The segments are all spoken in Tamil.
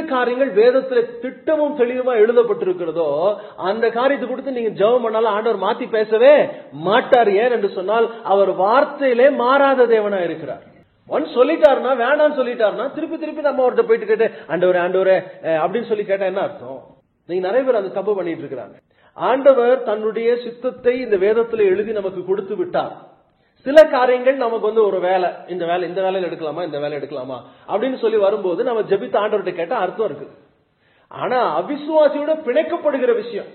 காரியங்கள் வேதத்துல திட்டமும் தெளிவுமா எழுதப்பட்டிருக்கிறதோ அந்த காரியத்தை கொடுத்து நீங்க ஜெபம் பண்ணாலும் ஆண்டவர் மாத்தி பேசவே மாட்டார் ஏன் என்று சொன்னால் அவர் வார்த்தையிலே மாறாத தேவனா இருக்கிறார் ஒன் சொல்லிட்டாருன்னா வேண்டாம்னு சொல்லிட்டாருன்னா திருப்பி திருப்பி நம்ம அவர்கிட்ட போயிட்டு கேட்டு ஆண்டவரே ஆண்டவரே அஹ், அப்படின்னு சொல்லி கேட்டா என்ன அர்த்தம் நீங்க நிறைய பேர் அந்த தப்பு பண்ணிட்டு இருக்கிறாங்க ஆண்டவர் தன்னுடைய சித்தத்தை இந்த வேதத்துல எழுதி நமக்கு கொடுத்து விட்டார் சில காரியங்கள் நமக்கு வந்து ஒரு வேலை இந்த வேலை இந்த வேலையில எடுக்கலாமா இந்த வேலை எடுக்கலாமா அப்படின்னு சொல்லி வரும்போது நம்ம ஜெபித்த ஆண்டவர்கிட்ட கேட்டா அர்த்தம் இருக்கு ஆனா அவிசுவாசியோட பிணைக்கப்படுகிற விஷயம்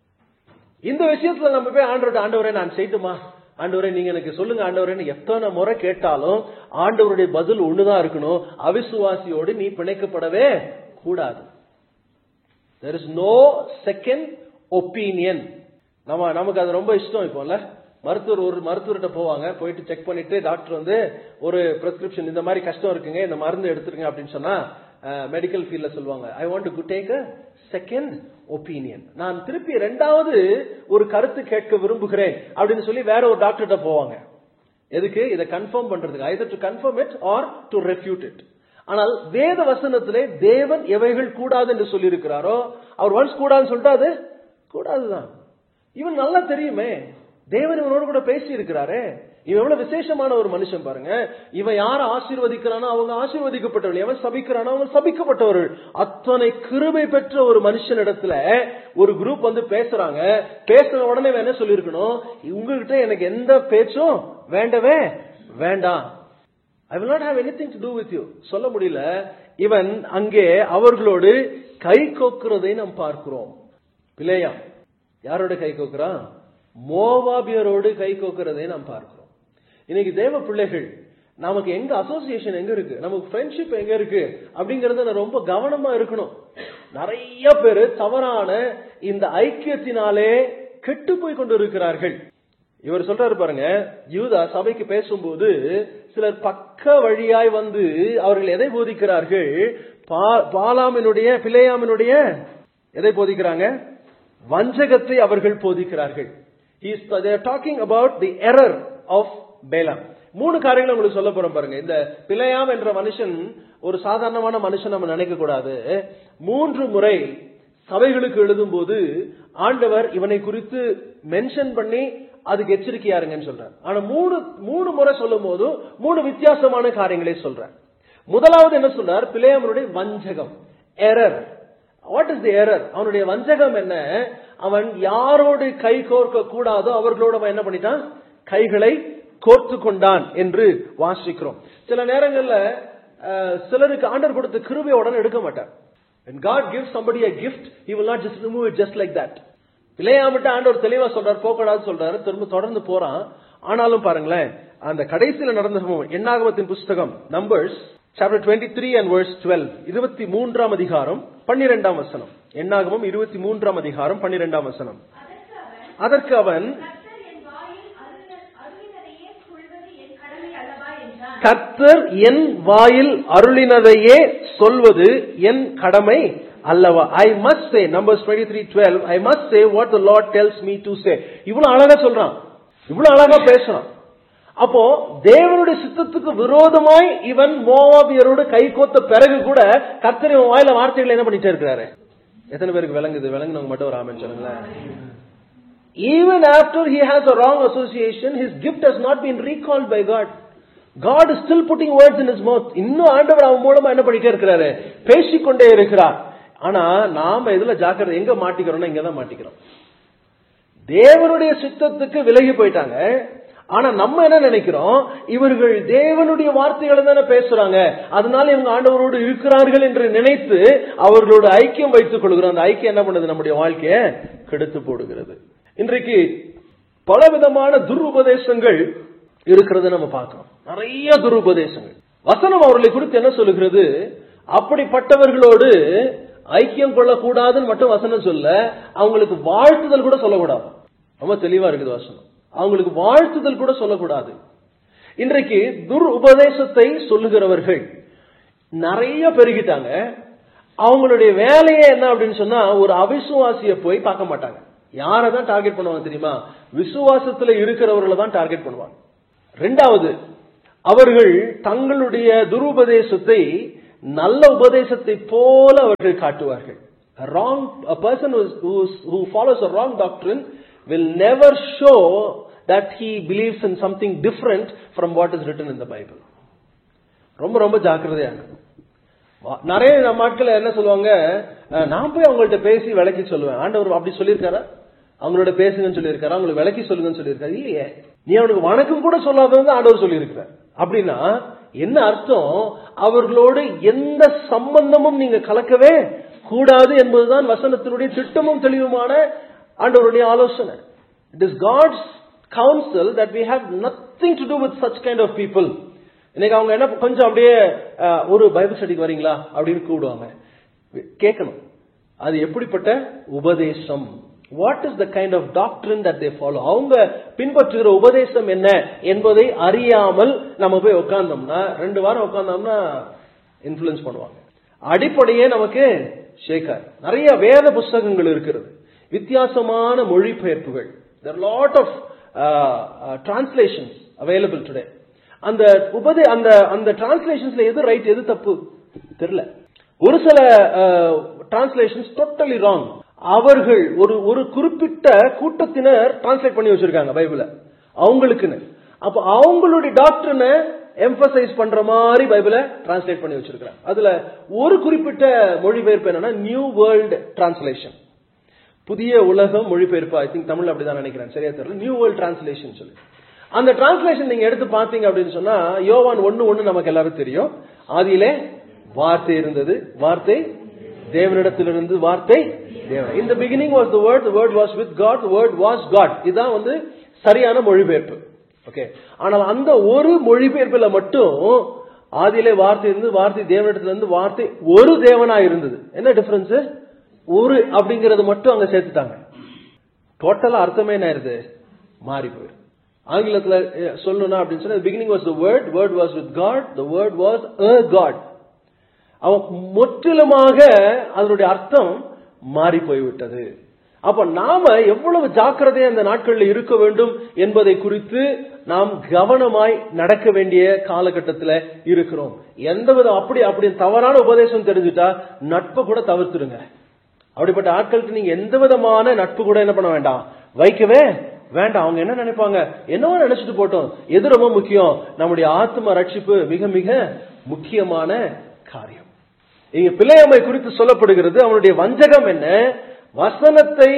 இந்த விஷயத்துல நம்ம போய் ஆண்டவர்கிட்ட ஆண்டவரே நான் செய்யட்டுமா ஆண்டவரே நீங்க எனக்கு சொல்லுங்க ஆண்டவரேன்னு எத்தனை முறை கேட்டாலும் ஆண்டவருடைய பதில் ஒண்ணுதான் இருக்கணும் அவிசுவாசியோடு நீ பிணைக்கப்படவே கூடாது there is no second opinion நம்ம நமக்கு அது ரொம்ப இஷ்டம் இப்போல்ல மருத்துவர் ஒரு மருத்துவர்கிட்ட போவாங்க போயிட்டு செக் பண்ணிட்டு டாக்டர் வந்து ஒரு பிரிஸ்கிரிப்ஷன் இந்த மாதிரி கஷ்டம் இருக்குங்க இந்த மருந்து எடுத்துருங்க அப்படின்னு சொன்னா மெடிக்கல் ஃபீல்ட்ல சொல்லுவாங்க I want to take a second opinion நான் திருப்பி ரெண்டாவது ஒரு கருத்து கேட்க விரும்புகிறேன் அப்படின்னு சொல்லி வேற ஒரு டாக்டர்கிட்ட போவாங்க எதுக்கு இதை கன்ஃபார்ம் பண்றதுக்கு either to confirm it or to refute it ஆனால் வேத வசனத்திலே தேவன் எவைகள் கூடாது என்று சொல்லியிருக்கிறாரோ அவர் ஒன்ஸ் கூடாதுன்னு சொல்லிட்டு அது கூடாதுதான் இவன் நல்லா தெரியுமே தேவன் இவனோடு கூட பேசி இருக்கிறாரே இவன் எவ்வளவு விசேஷமான ஒரு மனுஷன் பாருங்க இவன் யார ஆசீர்வதிக்கிறானோ அவங்க ஆசீர்வதிக்கப்பட்டவர்கள் எவன் சபிக்கிறானோ அவன் சபிக்கப்பட்டவர்கள் அத்தனை கிருபை பெற்ற ஒரு மனுஷனிடத்துல ஒரு குரூப் வந்து பேசுறாங்க பேசுன உடனே இவன் என்ன சொல்லியிருக்கணும் உங்ககிட்ட எனக்கு எந்த பேச்சும் வேண்டவே வேண்டாம் ஐ will not have anything to do with you சொல்ல முடியல இவன் அங்கே அவர்களோடு கை கோக்குறதை நாம் பார்க்கிறோம் பிள்ளையா யாரோட கை கோக்குறான் மோவாபியரோடு கை கோக்குறதை நாம் பார்க்கிறோம் இன்னைக்கு தேவ பிள்ளைகள் நமக்கு எங்க அசோசியேஷன் எங்க இருக்கு நமக்கு ஃப்ரெண்ட்ஷிப் எங்க இருக்கு அப்படிங்கறத நான் ரொம்ப கவனமா இருக்கணும் நிறைய பேர் தவறான இந்த ஐக்கியத்தினாலே கெட்டு போய் கொண்டு இருக்கிறார்கள் இவர் சொல்றாரு பாருங்க யூதா சபைக்கு பேசும்போது சிலர் பக்க வழியாய் வந்து அவர்கள் எதை போதிக்கிறார்கள் பா- பாலாமினுடைய பிள்ளையாமினுடைய எதை போதிக்கிறாங்க வஞ்சகத்தை அவர்கள் போதிக்கிறார்கள் He is they are talking about the error of Balaam மூணு காரியங்களை உங்களுக்கு சொல்ல போறோம் பாருங்க இந்த பிழையாம் என்ற மனுஷன் ஒரு சாதாரணமான மனுஷன் நம்ம நினைக்க கூடாது மூன்று முறை சபைகளுக்கு எழுதும் போது ஆண்டவர் இவனை குறித்து மென்ஷன் பண்ணி அதுக்கு எச்சரிக்கையா இருங்கன்னு சொல்றார் ஆனா மூணு மூணு முறை சொல்லும் போதும் மூணு வித்தியாசமான காரியங்களை சொல்றார் முதலாவது என்ன சொல்றார் பிள்ளையாமனுடைய வஞ்சகம் error what is the error அவனுடைய வஞ்சகம் என்ன அவன் யாரோடு கை கோர்க்க கூடாதோ அவர்களோட அவன் என்ன பண்ணிட்டான் கைகளை கோர்த்து கொண்டான் என்று வாசிக்கிறோம் சில நேரங்கள்ல அஹ், சிலருக்கு ஆண்டர் கொடுத்த கிருபை உடனே எடுக்க மாட்டார் when god gives somebody a gift he will not just remove it just like that பிள்ளையாமிட்ட ஆண்டவர் தெளிவா சொல்றாரு போகக்கூடாது சொல்றாரு திரும்ப தொடர்ந்து போறான் ஆனாலும் பாருங்களேன் அந்த கடைசியில நடந்த சம்பவம் எண்ணாகமத்தின் புஸ்தகம் numbers chapter twenty three and verse twelve இருபத்தி மூன்றாம் அதிகாரம் பன்னிரெண்டாம் வசனம் எண்ணாகமம் இருபத்தி மூன்றாம் அதிகாரம் பன்னிரெண்டாம் வசனம் அதற்கு அவன் கர்த்தர் என் வாயில் அருளினதையே சொல்வது என் கடமை அல்லவா கர்த்தர் என் வாயில் அருளின- அருளினதையே சொல்வது என் கடமை அல்லவா I must say numbers twenty three twelve I must say what the Lord tells me to say இவ்வளவு அழகா சொல்றான் இவ்வளவு அழகா பேசுறான் அப்போ தேவனுடைய சித்தத்துக்கு விரோதமாய் இவன் மோவாபியரோடு கை கோத்த பிறகு கூட கர்த்தர் இவன் வாயில வார்த்தைகளை என்ன பண்ணிட்டே இருக்கிறாரு எத்தனை பேருக்கு விளங்குது விளங்குனவங்க மட்டும் ஒரு ஆமென் சொல்லுங்களேன் Even after he has a wrong association, his gift has not been recalled by God. God is still putting words in his mouth. இன்னும் ஆண்டவர் அவன் மூலமா என்ன பண்ணிட்டே இருக்கிறாரு பேசிக்கொண்டே இருக்கிறார் ஆனா நாம இதுல ஜாக்கிரதை எங்க மாட்டிக்கிறோம்னா இங்க தான் மாட்டிக்கிறோம் தேவனுடைய சித்தத்துக்கு விலகி போயிட்டாங்க ஆனா நம்ம என்ன நினைக்கிறோம் இவர்கள் தேவனுடைய வார்த்தைகளை தானே பேசுறாங்க அதனால இவங்க ஆண்டவரோடு இருக்கிறார்கள் என்று நினைத்து அவர்களோட ஐக்கியம் வைத்துக் கொள்கிறோம் அந்த ஐக்கியம் என்ன பண்ணுது நம்முடைய வாழ்க்கையை கெடுத்து போடுகிறது இன்றைக்கு பலவிதமான துருபதேசங்கள் இருக்கிறது நம்ம பார்க்கிறோம் நிறைய துருபதேசங்கள் வசனம் அவர்களை குறித்து என்ன சொல்லுகிறது அப்படிப்பட்டவர்களோடு ஐக்கியம் கொள்ளக்கூடாதுன்னு மட்டும் வசனம் சொல்ல அவங்களுக்கு வாழ்த்துதல் கூட சொல்லக்கூடாது ரொம்ப தெளிவா இருக்குது வசனம் அவங்களுக்கு வாழ்த்துதல் கூட சொல்லக்கூடாது இன்றைக்கு துர் உபதேசத்தை சொல்லுகிறவர்கள் நிறைய பெருகிட்டாங்க அவங்களுடைய வேலையே என்ன அப்படின்னு சொன்னா ஒரு அவிசுவாசிய போய் பார்க்க மாட்டாங்க யாரை தான் டார்கெட் பண்ணுவாங்க தெரியுமா விசுவாசத்துல இருக்கிறவர்களை தான் டார்கெட் பண்ணுவாங்க ரெண்டாவது அவர்கள் தங்களுடைய துருபதேசத்தை நல்ல உபதேசத்தை போல அவர்கள் காட்டுவார்கள் A wrong a person who, is, who, is, who follows a wrong doctrine will never show that he believes in something different from what is written in the Bible. ரொம்ப ரொம்ப ஜாக்கிரதையா இருக்கணும். வா- நிறைய நம்ம ஆட்கள் என்ன சொல்லுவாங்க அஹ், நான் போய் அவங்கள்ட்ட பேசி விளக்கி சொல்லுவேன் ஆண்டவர் அப்படி சொல்லியிருக்காரா அவங்களோட பேசுங்கன்னு சொல்லியிருக்காரா அவங்களுக்கு விளக்கி சொல்லுங்கன்னு சொல்லியிருக்காரு இல்லையே நீ அவனுக்கு வணக்கம் கூட சொல்லாதது ஆண்டவர் சொல்லியிருக்கிறார் அப்படின்னா என்ன அர்த்தம் அவர்களோடு எந்த சம்பந்தமும் நீங்க கலக்கவே கூடாது என்பதுதான் வசனத்தினுடைய திட்டமும் தெளிவுமான ஆண்டவருடைய ஆலோசனை it is God's council that we have nothing to do with such kind of people இன்னைக்கு அவங்க என்ன கொஞ்சம் அப்படியே அஹ், ஒரு பைபிள் ஸ்டடிக்கு வரீங்களா அப்படின்னு கூப்பிடுவாங்க கேட்கணும் அது எப்படிப்பட்ட உபதேசம் what is the kind of doctrine that they follow அவங்க பின்பற்றுகிற உபதேசம் என்ன என்பதை அறியாமல் நம்ம போய் உட்கார்ந்தோம்னா ரெண்டு வாரம் உட்கார்ந்தோம்னா இன்ஃபுளுன்ஸ் பண்ணுவாங்க அடிப்படையே நமக்கு ஷேக்கார் நிறைய வேத புஸ்தகங்கள் இருக்கிறது வித்தியாசமான மொழிபெயர்ப்புகள் there are lot of uh, uh, translations available today அந்த உபதே அந்த அந்த டிரான்ஸ்லேஷன்ஸ்ல எது ரைட் எது தப்பு தெரியல ஒரு சில டிரான்ஸ்லேஷன்ஸ் டோட்டலி ராங் அவர்கள் ஒரு ஒரு குறிப்பிட்ட கூட்டத்தினர் டிரான்ஸ்லேட் பண்ணி வச்சிருக்காங்க பைபிள அவங்களுக்குன்னு அப்ப அவங்களுடைய டாக்டர்னை எம்பசைஸ் பண்ற மாதிரி பைபிளை டிரான்ஸ்லேட் பண்ணி வச்சிருக்காங்க அதுல ஒரு குறிப்பிட்ட மொழிபெயர்ப்பு என்னன்னா நியூ வேர்ல்டு டிரான்ஸ்லேஷன் புதிய உலகம் மொழிபெயர்ப்பு ஐ திங்க் தமிழ்ல அப்படிதான் நினைக்கிறேன் சரியா தெரியல நியூ வேர்ல்ட் டிரான்ஸ்லேஷன் சொல்லி அந்த டிரான்ஸ்லேஷன் நீங்க எடுத்து பாத்தீங்க அப்படின்னு சொன்னா யோவான் ஒண்ணு ஒண்ணு நமக்கு எல்லாரும் தெரியும் ஆதியிலே வார்த்தை இருந்தது வார்த்தை தேவனிடத்திலிருந்து வார்த்தை தேவன் இந்த beginning was the word word was with God word was God இதுதான் வந்து சரியான மொழிபெயர்ப்பு ஓகே ஆனால் அந்த ஒரு மொழிபெயர்ப்புல மட்டும் ஆதியிலே வார்த்தை இருந்து வார்த்தை தேவனிடத்துல இருந்து வார்த்தை ஒரு சொன்னா இருந்தது என்ன டிஃபரன்ஸ் ஒரு அப்படிங்கறது மட்டும் அங்க சேர்த்துட்டாங்க டோட்டலா அர்த்தமே என்ன ஆயிருது மாறி போயிடும் ஆங்கிலத்துல அஹ், சொல்லணும்னா அப்படின்னு சொன்னா beginning was the word word was with God the word was a God அவன் முற்றிலுமாக அதனுடைய அர்த்தம் மாறி போய்விட்டது அப்ப நாம எவ்வளவு ஜாக்கிரதையா இந்த நாட்களில் இருக்க வேண்டும் என்பதை குறித்து நாம் கவனமாய் நடக்க வேண்டிய காலகட்டத்தில் இருக்கிறோம் எந்தவித அப்படி அப்படி தவறான உபதேசம் தெரிஞ்சுட்டா நட்பை கூட தவிர்த்துடுங்க அப்படிப்பட்ட ஆட்களுக்கு நீங்க எந்த விதமான நட்பு கூட என்ன பண்ண வேண்டாம் வைக்கவே வேண்டாம் அவங்க என்ன நினைப்பாங்க என்னவோ நினைச்சிட்டு போட்டோம் எது ரொம்ப முக்கியம் நம்முடைய ஆத்ம ரட்சிப்பு மிக மிக முக்கியமான காரியம் இங்க பிள்ளையம்மை குறித்து சொல்லப்படுகிறது அவனுடைய வஞ்சகம் என்ன வசனத்தை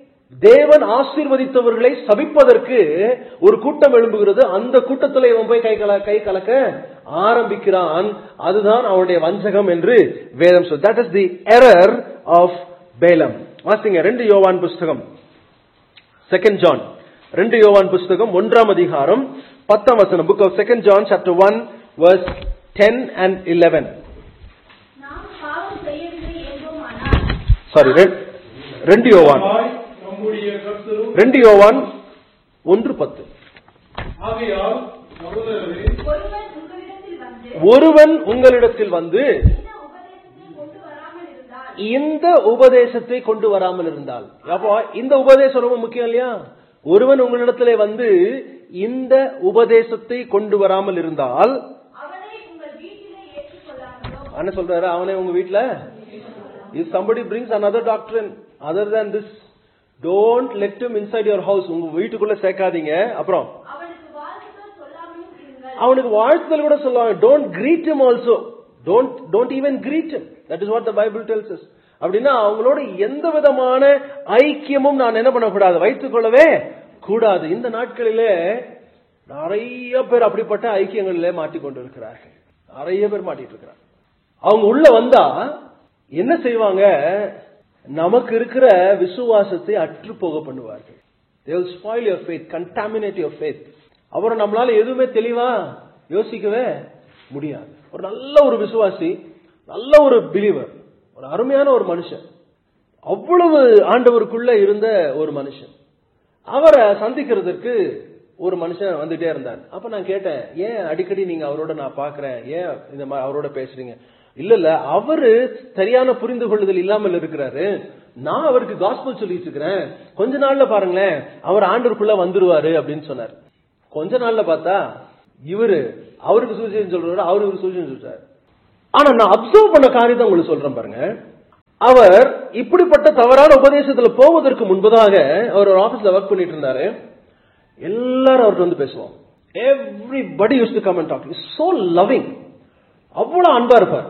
தேவன் ஆசீர்வதித்தவர்களை சபிப்பதற்கு ஒரு கூட்டம் எழும்புகிறது அந்த கூட்டத்தில் இவன் போய் கை கல கை கலக்க ஆரம்பிக்கிறான் அதுதான் அவனுடைய வஞ்சகம் என்று வேதம் சொல் that is the error of Balaam வாசிங்க ரெண்டு யோவான் புஸ்தகம் செகண்ட் ஜான் ரெண்டு யோவான் புஸ்தகம் ஒன்றாம் அதிகாரம் பத்தாம் வசனம் book of second John chapter one verse ten and eleven நாம் பாவம் செய்யவில்லை என்போமானால் சாரி ரெண்டு யோவான் ஆய் நம்முடைய கர்த்தரும் ரெண்டு யோவான் ஒன்று பத்து ஆகையால் சகோதரரே ஒருவன் உங்களிடத்தில் வந்து ஒருவன் உங்களிடத்தில் வந்து இந்த உபதேசத்தை கொண்டு இந்த உபதேசத்தை கொண்டு வராமல் வராமல் இருந்தால் இருந்தால் அப்போ இந்த உபதேசம் ரொம்ப முக்கியம் இல்லையா ஒருவன் உங்களிடத்திலே வந்து இந்த உபதேசத்தை கொண்டு வராமல் இருந்தால் அவனை உங்கள் வீட்டிலே ஏற்றுக்கொள்ளாமலோ என்ன சொல்றாரு அவனே உங்க வீட்ல if somebody brings another doctrine other than this don't let him inside your house உங்க வீட்டுக்குள்ள சேர்க்காதீங்க அப்புறம் அவனுக்கு வாழ்த்துக்கள் சொல்லாமலும் இருங்கள் அவனுக்கு வாழ்த்துதல் கூட சொல்லுவாங்க don't greet him also don't don't even greet him that is what the bible tells us அப்படின்னா அவங்களோட எந்த விதமான ஐக்கியமும் நான் என்ன பண்ணக்கூடாது வைத்துக் கொள்ளவே கூடாது இந்த நாட்களிலே நிறைய பேர் அப்படிப்பட்ட ஐக்கியங்களிலே மாட்டிக்கொண்டு இருக்கிறார்கள் நிறைய பேர் மாட்டிட்டு இருக்கிறாங்க அவங்க உள்ள வந்தா என்ன செய்வாங்க நமக்கு இருக்கிற விசுவாசத்தை அற்று போக பண்ணுவார்கள் they will spoil your faith contaminate your faith அப்புறம் நம்மளால எதுவுமே தெளிவா யோசிக்கவே முடியாது ஒரு நல்ல ஒரு விசுவாசி நல்ல ஒரு பிலீவர் ஒரு அருமையான ஒரு மனுஷன் அவ்வளவு ஆண்டவருக்குள்ள இருந்த ஒரு மனுஷன் அவரை சந்திக்கிறதுக்கு ஒரு மனுஷன் வந்துட்டே இருந்தார் அப்ப நான் கேட்டேன் ஏன் அடிக்கடி நீங்க அவரோட நான் பாக்குறேன் ஏன் இந்த மாதிரி அவரோட பேசுறீங்க இல்ல இல்ல அவரு சரியான புரிந்து கொள்ளுதல் இல்லாமல் இருக்கிறாரு நான் அவருக்கு காஸ்பல் சொல்லிட்டு இருக்கிறேன் கொஞ்ச நாள்ல பாருங்களேன் அவர் ஆண்டருக்குள்ள வந்துருவாரு அப்படின்னு சொன்னார் கொஞ்ச நாள்ல பார்த்தா இவரு அவருக்கு சூழ்ச்சின்னு சொல்றாரு அவரு இவரு சூழ்ச்சின்னு சொல்றாரு ஆனா நான் அப்சர்வ் பண்ண காரியத்தை உங்களுக்கு சொல்றேன் பாருங்க அவர் இப்படிப்பட்ட தவறான உபதேசத்துல போவதற்கு முன்பதாக அவர் ஒரு ஆபீஸ்ல ஒர்க் பண்ணிட்டு இருந்தாரு எல்லாரும் அவர்கிட்ட வந்து பேசுவோம் everybody used to come and talk so loving அவ்வளவு அன்பா இருப்பார்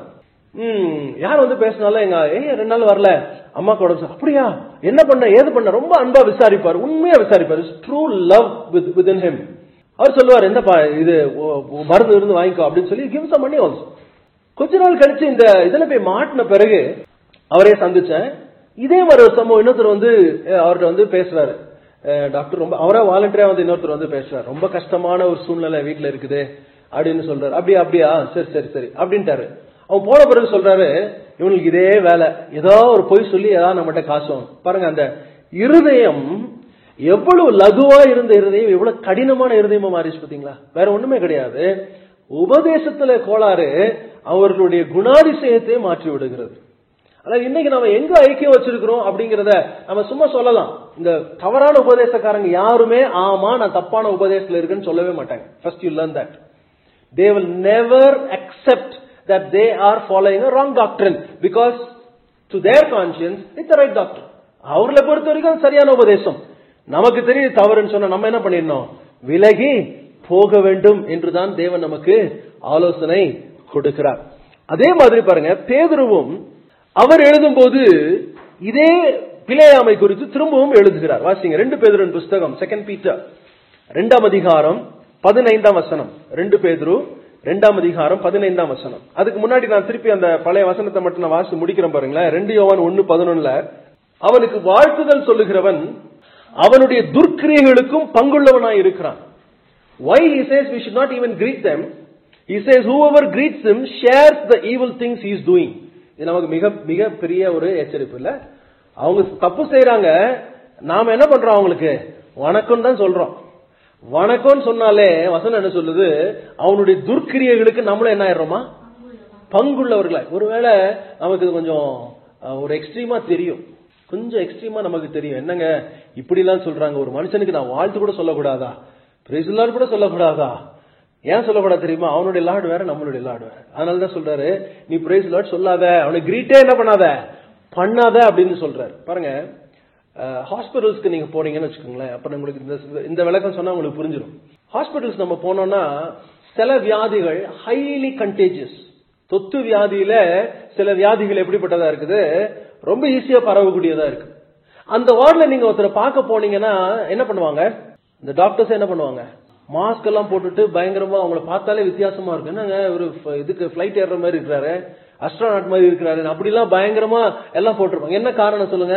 ம் யார் வந்து பேசினாலும் எங்க ஏய் ரெண்டு நாள் வரல அம்மா கூட அப்படியா என்ன பண்ண ஏது பண்ண ரொம்ப அன்பா விசாரிப்பார் உண்மையா விசாரிப்பார் true love with with in him அவர் சொல்லுவார் என்னப்பா இது ஓ- ஓ, மருந்து இருந்து வாங்கிக்கோ அப்படின்னு சொல்லி கிவ் சம் மணி ஆல்சோ கொஞ்ச நாள் கழிச்சு இந்த இதுல போய் மாட்டின பிறகு அவரே சந்திச்சேன் இதே மாதிரி ஒரு சம்பவம் இன்னொருத்தர் வந்து அஹ், அவர்ட்ட வந்து பேசுறாரு அஹ், டாக்டர் ரொம்ப அவரா வாலண்டியரா வந்து இன்னொருத்தர் வந்து பேசுறாரு ரொம்ப கஷ்டமான ஒரு சூழ்நிலை வீட்டுல இருக்குது அப்படின்னு சொல்றாரு அப்படியா அப்படியா சரி சரி சரி அப்படின்ட்டாரு அவன் போன பிறகு சொல்றாரு இவனுக்கு இதே வேலை ஏதோ ஒரு பொய் சொல்லி ஏதாவது நம்மகிட்ட காசு வாங்கும். பாருங்க அந்த இருதயம் எவ்வளவு லகுவா இருந்த இருதயம் எவ்வளவு கடினமான இருதயமா மாறிச்சு பாத்தீங்களா வேற ஒண்ணுமே கிடையாது உபதேசத்துல கோளாறு அவர்களுடைய குணாதிசயத்தை மாற்றி விடுகிறது அதாவது இன்னைக்கு நம்ம எங்க ஐக்கியம் வச்சிருக்கிறோம் அப்படிங்கறத நம்ம சும்மா சொல்லலாம் இந்த தவறான உபதேசக்காரங்க யாருமே ஆமா நான் தப்பான உபதேசத்துல இருக்குன்னு சொல்லவே மாட்டாங்க first you learn that they will never accept that they are following a wrong doctrine because to their conscience it's a right doctrine அவர்களை பொறுத்த வரைக்கும் அது சரியான உபதேசம் நமக்கு தெரியுது தவறுன்னு சொன்னா நம்ம என்ன பண்ணிடணும் விலகி போக வேண்டும் என்றுதான் தேவன் நமக்கு ஆலோசனை கொடுக்கிறார் அதே மாதிரி பாருங்க பேதுருவும் அவர் எழுதும்போது இதே பிழையாமை குறித்து திரும்பவும் எழுதுகிறார் வாசிங்க ரெண்டு பேதுருவின் புஸ்தகம் செகண்ட் பீட்டர் ரெண்டாம் அதிகாரம் பதினைந்தாம் வசனம் ரெண்டு பேதுரு ரெண்டாம் அதிகாரம் பதினைந்தாம் வசனம் அதுக்கு முன்னாடி நான் திருப்பி அந்த பழைய வசனத்தை மட்டும் நான் வாசி முடிக்கிறேன் பாருங்களேன் ரெண்டு யோவான் ஒன்னு பதினொன்னுல அவனுக்கு வாழ்த்துதல் சொல்லுகிறவன் அவனுடைய துர்க்கிரியைகளுக்கும் பங்குள்ளவனாய் இருக்கிறான் why he says we should not even greet them he says whoever greets him shares the evil things he is doing இது நமக்கு மிக மிக பெரிய ஒரு எச்சரிப்பு இல்ல அவங்க தப்பு செய்யறாங்க நாம என்ன பண்றோம் அவங்களுக்கு வணக்கம் தான் சொல்றோம் வணக்கம்னு சொன்னாலே வசனம் என்ன சொல்லுது அவனுடைய துர்க்கிரியைகளுக்கு நம்மளும் என்ன ஆயிடுறோமா பங்குள்ளவர்களாய் ஒருவேளை நமக்கு இது கொஞ்சம் அஹ், ஒரு எக்ஸ்ட்ரீமா தெரியும் கொஞ்சம் எக்ஸ்ட்ரீமா நமக்கு தெரியும் என்னங்க இப்படி எல்லாம் சொல்றாங்க ஒரு மனுஷனுக்கு நான் வாழ்த்து கூட சொல்லக்கூடாதா பிரைஸ்லாட் கூட சொல்லக்கூடாதா ஏன் சொல்லக்கூடாது தெரியுமா அவனுடைய லார்டு வேற நம்மளுடைய லார்டு வேற அதனால தான் சொல்றாரு நீ பிரைஸ் லார்ட் சொல்லாத அவனுக்கு கிரீட்டே என்ன பண்ணாத பண்ணாத அப்படின்னு சொல்றாரு பாருங்க ஹாஸ்பிட்டல்ஸ்க்கு நீங்க போனீங்கன்னு வச்சுக்கோங்களேன் அப்புறம் உங்களுக்கு இந்த இந்த விளக்கம் சொன்னா உங்களுக்கு புரிஞ்சிடும் ஹாஸ்பிட்டல்ஸ் நம்ம போனோம்னா சில வியாதிகள் ஹைலி கண்டேஜியஸ் தொத்து வியாதியில சில வியாதிகள் எப்படிப்பட்டதா இருக்குது ரொம்ப ஈஸியா பரவக்கூடியதா இருக்கு அந்த வார்டுல நீங்க ஒருத்தரை பார்க்க போனீங்கன்னா என்ன பண்ணுவாங்க இந்த டாக்டர்ஸ் என்ன பண்ணுவாங்க மாஸ்க் எல்லாம் போட்டுட்டு பயங்கரமா அவங்கள பார்த்தாலே வித்தியாசமா இருக்கு என்னங்க ஒரு இதுக்கு ஃபிளைட் ஏறுற மாதிரி இருக்கிறாரு அஸ்ட்ரானாட் மாதிரி இருக்கிறாரு அப்படிலாம் பயங்கரமா எல்லாம் போட்டிருப்பாங்க என்ன காரணம் சொல்லுங்க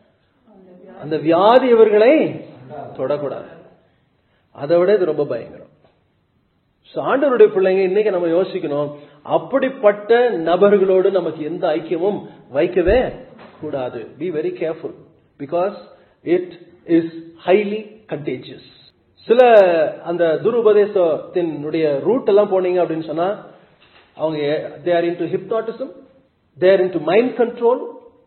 அந்த வியாதி இவர்களை தொடக்கூடாது அதை விட இது ரொம்ப பயங்கரம் So, ஆண்டவருடைய பிள்ளைங்க இன்னைக்கு நம்ம யோசிக்கணும் அப்படிப்பட்ட நபர்களோடு நமக்கு எந்த ஐக்கியமும் வைக்கவே கூடாது be very careful because it is highly contagious சில அந்த துருபதேசத்தினுடைய ரூட் எல்லாம் போனீங்க அப்படின்னு சொன்னா அவங்க they are into hypnotism they are into mind control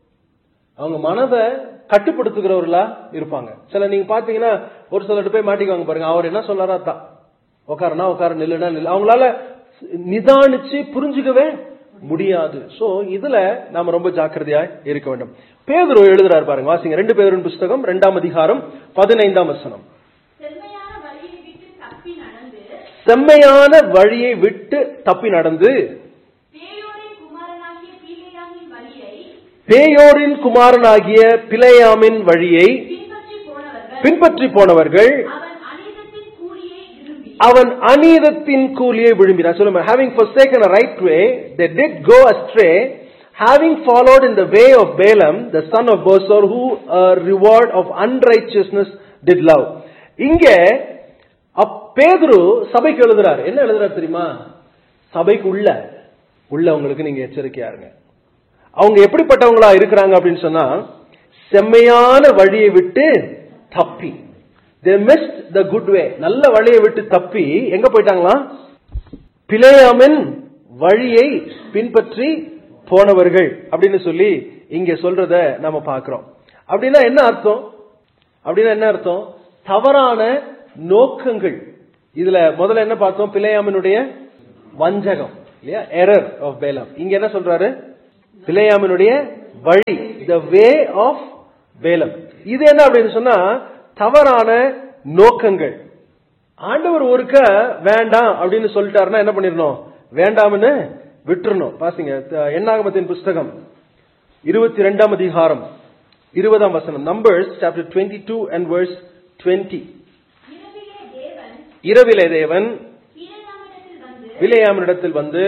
அவங்க மனதை கட்டுப்படுத்துகிறவர்களா இருப்பாங்க சில நீங்க பாத்தீங்கன்னா ஒரு சிலர் போய் மாட்டிக்குவாங்க பாருங்க அவர் என்ன சொன்னாரா தான் உட்காரனா உட்கார நில்லுனா நில்லு அவங்களால நிதானிச்சு புரிஞ்சுக்கவே முடியாது சோ இதுல நாம ரொம்ப ஜாக்கிரதையா இருக்க வேண்டும் பேதுரு எழுதுறாரு பாருங்க வாசிங்க ரெண்டு பேரின் புஸ்தகம் ரெண்டாம் அதிகாரம் பதினைந்தாம் வசனம் செம்மையான வழியை விட்டு தப்பி நடந்து செம்மையான வழியை விட்டு தப்பி நடந்து பேயோரின் குமாரனாகிய பீலேயாமின் வழியை பேயோரின் குமாரனாகிய பிழையாமின் வழியை பின்பற்றி போனவர்கள் பின்பற்றி போனவர்கள் அவன் அநீதத்தின் கூலியை விரும்பி அவன் அநீதத்தின் கூலியை விரும்பினார் சொல்லுங்க having forsaken a right way they did go astray having followed in the way of Balaam the son of Bosor who a reward of unrighteousness did love இங்க அப்- பேதுரு சபைக்கு எழுதுறாரு என்ன எழுதுறாரு தெரியுமா சபைக்கு உள்ள உள்ளவங்களுக்கு நீங்க எச்சரிக்கையா இருங்க அவங்க எப்படிப்பட்டவங்களா இருக்கிறாங்க அப்படின்னு சொன்னா செம்மையான வழியை விட்டு தப்பி they missed the good way நல்ல வழியை விட்டு தப்பி எங்க போயிட்டாங்களா பிழையாமின் வழியை பின்பற்றி போனவர்கள் அப்படின்னு சொல்லி இங்க சொல்றத நாம பார்க்கிறோம் அப்படின்னா என்ன அர்த்தம் அப்படின்னா என்ன அர்த்தம் தவறான நோக்கங்கள் இதுல முதல்ல என்ன பார்த்தோம் பிழையாமினுடைய வஞ்சகம் இல்லையா எரர் ஆஃப் பேலாம் இங்க என்ன சொல்றாரு பிலேயாமினுடைய வழி த வே ஆஃப் பேலம் இது என்ன அப்படின்னு சொன்னா தவறான நோக்கங்கள் ஆண்டவர் ஒருக்க வேண்டாம் அப்படின்னு சொல்லிட்டாருன்னா என்ன பண்ணிடணும் வேண்டாம்னு விட்டுறணும் பாத்தீங்க த- எண்ணாகமத்தின் புஸ்தகம் இருபத்தி ரெண்டாம் அதிகாரம் இருபதாம் வசனம் Numbers chapter twenty two and verse twenty இரவிலே தேவன் இரவிலே தேவன் பிலேயாமிடத்தில் வந்து விலையாமனிடத்தில் வந்து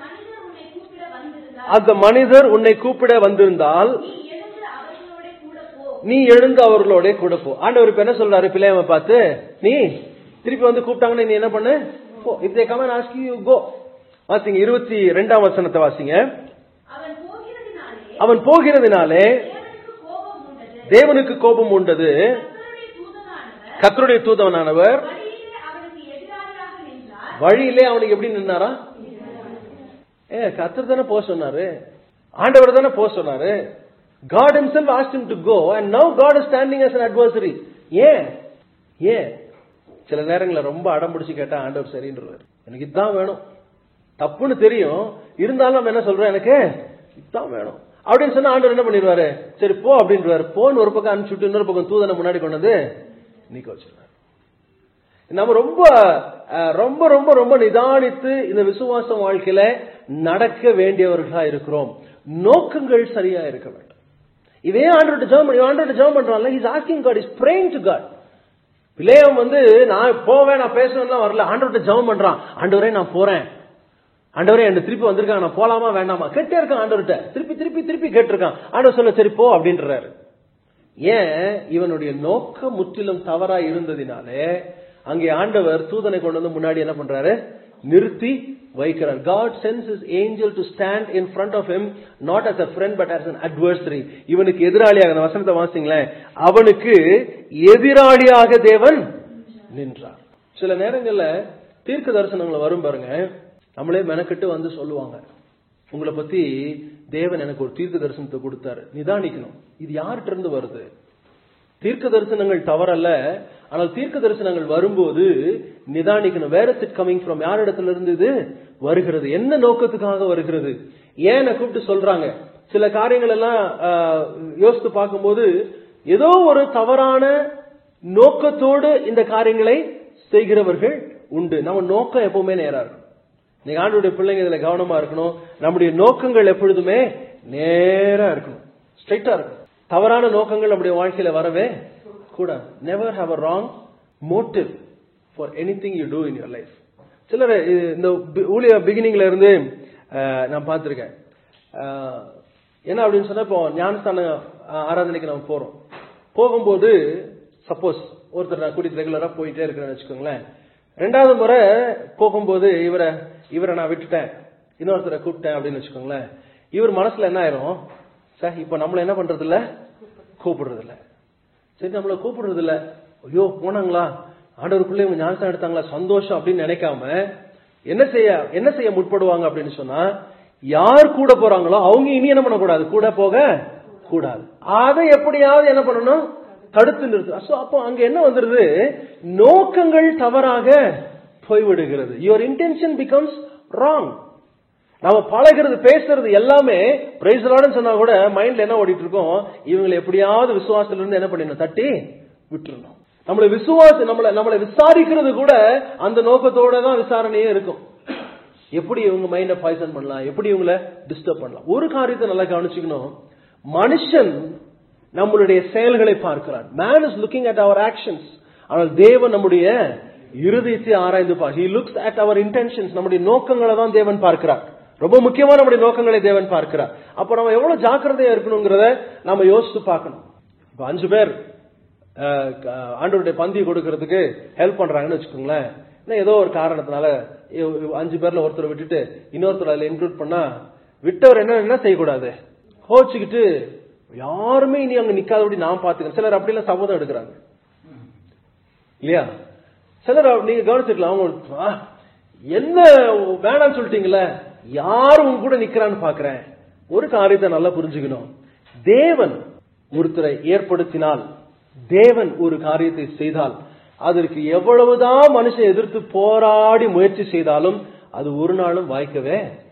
அந்த மனிதர் உன்னை கூப்பிட வந்திருந்தால் அந்த மனிதர் உன்னை கூப்பிட வந்திருந்தால் நீ எழுந்து அவர்களோட கூட போ நீ எழுந்து அவர்களோட கூட போ ஆண்டவர் இப்ப என்ன சொல்றாரு பிள்ளையாம பார்த்து நீ திருப்பி வந்து கூப்பிட்டாங்கன்னா நீ என்ன பண்ணு போ if they come and ask you go வாசிங்க இருபத்தி ரெண்டாம் வசனத்தை வாசிங்க அவன் போகிறதினாலே அவன் போகிறதுனாலே தேவனுக்கு கோபம் உண்டது தேவனுக்கு கோபம் உண்டது கர்த்தருடைய தூதனானவர் கர்த்தருடைய தூதவனானவர் வழியிலே அவனுக்கு எதிராளியாக நின்றார் வழியிலே அவனுக்கு எப்படி நின்னாரா ஏ கர்த்தர் தானே போக சொன்னாரு ஆண்டவர் தானே போக சொன்னாரு God himself asked him to go and now God is standing as an adversary ஏன் ஏன் சில நேரங்களில் ரொம்ப அடம் பிடிச்சு கேட்டா ஆண்டவர் சரின்றவர் எனக்கு இதுதான் வேணும் தப்புன்னு தெரியும் இருந்தாலும் நம்ம என்ன சொல்றோம் எனக்கு இதுதான் வேணும் அப்படின்னு சொன்னா ஆண்டவர் என்ன பண்ணிடுவாரு சரி போ அப்படின்றவாரு போன்னு ஒரு பக்கம் அனுப்பிச்சுட்டு இன்னொரு பக்கம் தூதனை முன்னாடி கொண்டு வந்து நிக்க வச்சிருவாரு நம்ம ரொம்ப அஹ், ரொம்ப ரொம்ப ரொம்ப நிதானித்து இந்த விசுவாச வாழ்க்கையில நடக்க வேண்டியவர்களா இருக்கிறோம் நோக்கங்கள் சரியா இருக்க வேண்டும் இதே ஆண்டோட ஜெபம் ஆண்டோட ஜெபம் பண்றான்ல is asking God is praying to God பிள்ளையம் வந்து நான் போவேன் நான் பேசணும்லாம் வரல ஆண்டவர்கிட்ட ஜெபம் பண்றான் ஆண்டவரே நான் போறேன் ஆண்டவரே என்ன திருப்பி வந்திருக்காங்க நான் போலாமா வேண்டாமா கேட்டே இருக்கான் ஆண்டவர்கிட்ட திருப்பி திருப்பி திருப்பி கேட்டிருக்கான் ஆண்டவர் சொல்ல சரி போ அப்படின்றாரு ஏன் இவனுடைய நோக்கம் முற்றிலும் தவறா இருந்ததினாலே அங்கே ஆண்டவர் தூதனை கொண்டு வந்து முன்னாடி என்ன பண்றாரு நிறுத்தி வைக்கிறார் God sends is angel to stand in front of him not as a friend but as an adversary இவனுக்கு எதிராளியாக அந்த வசனத்தை வாசிங்களேன் அவனுக்கு எதிராளியாக தேவன் நின்றார் சில நேரங்கள்ல தீர்க்க தரிசனங்கள் வரும் பாருங்க நம்மளே மெனக்கெட்டு வந்து சொல்லுவாங்க உங்களை பத்தி தேவன் எனக்கு ஒரு தீர்க்க தரிசனத்தை கொடுத்தாரு நிதானிக்கணும் இது யார்கிட்ட இருந்து வருது தீர்க்க தரிசனங்கள் தவறல்ல ஆனால் தீர்க்க தரிசனங்கள் வரும்போது நிதானிக்கணும் where is it coming from யார் இடத்துல இருந்து இது வருகிறது என்ன நோக்கத்துக்காக வருகிறது ஏன் என்னை கூப்பிட்டு சொல்றாங்க சில காரியங்கள் எல்லாம் ஆஹ், யோசித்து பார்க்கும்போது ஏதோ ஒரு தவறான நோக்கத்தோடு இந்த காரியங்களை செய்கிறவர்கள் உண்டு நம்ம நோக்கம் எப்பவுமே நேரா இருக்கும் நீங்க ஆண்டுடைய பிள்ளைங்க இதுல கவனமா இருக்கணும் நம்முடைய நோக்கங்கள் எப்பொழுதுமே நேரா இருக்கணும் ஸ்ட்ரைட்டா இருக்கணும் தவறான நோக்கங்கள் நம்முடைய வாழ்க்கையில வரவே கூடாது never have a wrong motive for anything you do in your life சிலர் இது இந்த பி- ஊழிய பிகினிங்ல இருந்து அஹ், நான் பார்த்திருக்கேன் அஹ், என்ன அப்படின்னு சொன்னா இப்போ ஞானஸ்தான அஹ், ஆராதனைக்கு நம்ம போறோம் போகும்போது சப்போஸ் ஒருத்தர் நான் கூட்டிட்டு ரெகுலரா போயிட்டே இருக்கிறேன்னு வச்சுக்கோங்களேன் ரெண்டாவது முறை போகும்போது இவரை இவரை நான் விட்டுட்டேன் இன்னொருத்தரை கூப்பிட்டேன் அப்படின்னு வச்சுக்கோங்களேன் இவர் மனசுல என்ன ஆயிரும் சார் இப்ப நம்மள என்ன பண்றது இல்ல கூப்பிடுறது இல்ல சரி நம்மள கூப்பிடுறது இல்ல ஐயோ போனாங்களா ஆண்டவருக்குள்ளே இவங்க ஞானசம் எடுத்தாங்களா சந்தோஷம் அப்படின்னு நினைக்காம என்ன செய்ய என்ன செய்ய முற்படுவாங்க அப்படின்னு சொன்னா யார் கூட போறாங்களோ அவங்க இனி என்ன பண்ணக்கூடாது கூட போக கூடாது அதை எப்படியாவது என்ன பண்ணணும் தடுத்து நிறுத்து So, அப்போ அங்க என்ன வந்துருது நோக்கங்கள் தவறாக போய்விடுகிறது யுவர் இன்டென்ஷன் பிகம்ஸ் ராங் நாம பழகிறது பேசுறது எல்லாமே பிரைஸ்லான்னு சொன்னா கூட மைண்ட்ல என்ன ஓடிட்டு இருக்கோம் இவங்களை எப்படியாவது விசுவாசத்துல இருந்து என்ன பண்ணிடணும் தட்டி விட்டுறணும் நம்மளை விசுவாசம் நம்மளை நம்மளை விசாரிக்கிறது கூட அந்த நோக்கத்தோட தான் விசாரணையே இருக்கும் எப்படி இவங்க மைண்ட பாய்சன் பண்ணலாம் எப்படி இவங்களை டிஸ்டர்ப் பண்ணலாம் ஒரு காரியத்தை நல்லா கவனிச்சுக்கணும் மனுஷன் நம்மளுடைய செயல்களை பார்க்கிறான் man is looking at our actions ஆனால் தேவன் நம்முடைய இருதயத்தை ஆராய்ந்து பார் he looks at our intentions நம்முடைய நோக்கங்களை தான் தேவன் பார்க்கிறார் ரொம்ப முக்கியமா நம்முடைய நோக்கங்களை தேவன் பார்க்கிறார் அப்ப நம்ம எவ்வளவு ஜாக்கிரதையா இருக்கணுங்கிறத நம்ம யோசித்து பார்க்கணும் இப்ப அஞ்சு பேர் அஹ், க- ஆண்டவருடைய பந்தி கொடுக்கறதுக்கு ஹெல்ப் பண்றாங்கன்னு வச்சுக்கோங்களேன் இல்ல ஏதோ ஒரு காரணத்தினால இவ்- இவ் அஞ்சு பேர்ல ஒருத்தரை விட்டுட்டு இன்னொருத்தர் அதுல இன்க்ளூட் பண்ணா விட்டவர் என்ன என்ன செய்யக்கூடாது கோச்சுக்கிட்டு யாருமே இனி அங்க நிக்காதபடி நான் பாத்துக்கிறேன் சிலர் அப்படிலாம் சபதம் எடுக்கிறாங்க இல்லையா சிலர் அப்ப- நீங்க கவனிச்சிருக்கலாம் அவங்க "ஆ, என்ன வேணாம்னு சொல்லிட்டீங்களே யாரு உங்க கூட நிக்கிறான்னு பாக்குறேன் ஒரு காரியத்தை நல்லா புரிஞ்சுக்கணும் தேவன் ஒருத்தரை ஏற்படுத்தினால் தேவன் ஒரு காரியத்தை செய்தால் அதற்கு எவ்வளவுதான் மனுஷன் எதிர்த்து போராடி முயற்சி செய்தாலும் அது ஒரு நாளும் வாய்க்கவே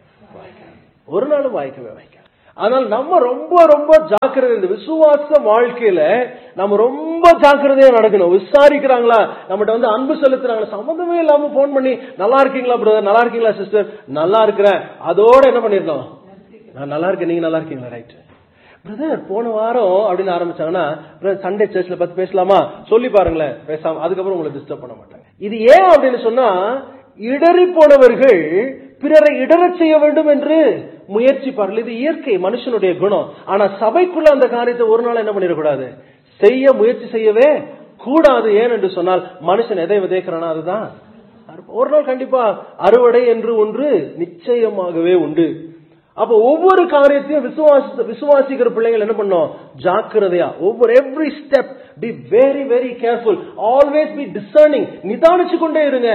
ஒரு நாளும் வாய்க்கவே வாய்க்காது ஆனால் நம்ம ரொம்ப ரொம்ப ஜாக்கிரதை இந்த விசுவாச வாழ்க்கையில நம்ம ரொம்ப ஜாக்கிரதையா நடக்கணும் விசாரிக்கிறாங்களா நம்மகிட்ட வந்து அன்பு செலுத்துறாங்களா சம்மந்தமே இல்லாம போன் பண்ணி நல்லா இருக்கீங்களா பிரதர் நல்லா இருக்கீங்களா சிஸ்டர் நல்லா இருக்கிறேன் அதோட என்ன பண்ணிருந்தோம் நான் நல்லா இருக்கேன் நீங்க நல்லா இருக்கீங்களா ரைட் பிரதர் போன வாரம் அப்படின்னு ஆரம்பிச்சாங்கன்னா சண்டே சர்ச்ல பத்தி பேசலாமா சொல்லி பாருங்களேன் பேசாம அதுக்கப்புறம் உங்களை டிஸ்டர்ப் பண்ண மாட்டாங்க இது ஏன் அப்படின்னு சொன்னா இடறி போனவர்கள் பிறரை இடரச் செய்ய வேண்டும் என்று முயற்சிப்பார்கள் இது இயற்கை மனுஷனுடைய குணம் ஆனா சபைக்குள்ள அந்த காரியத்தை ஒரு நாள் என்ன பண்ணிடக்கூடாது செய்ய முயற்சி செய்யவே கூடாது ஏன் என்று சொன்னால் மனுஷன் எதை விதைக்கிறானோ அதுதான் அறுப்பு. ஒரு நாள் கண்டிப்பா அறுவடை என்று ஒன்று நிச்சயமாகவே உண்டு அப்ப ஒவ்வொரு காரியத்தையும் விசுவாசி விசுவாசிக்கிற பிள்ளைகள் என்ன பண்ணோம் ஜாக்கிரதையா ஒவ்வொரு every step be very very careful always be discerning நிதானிச்சு கொண்டே இருங்க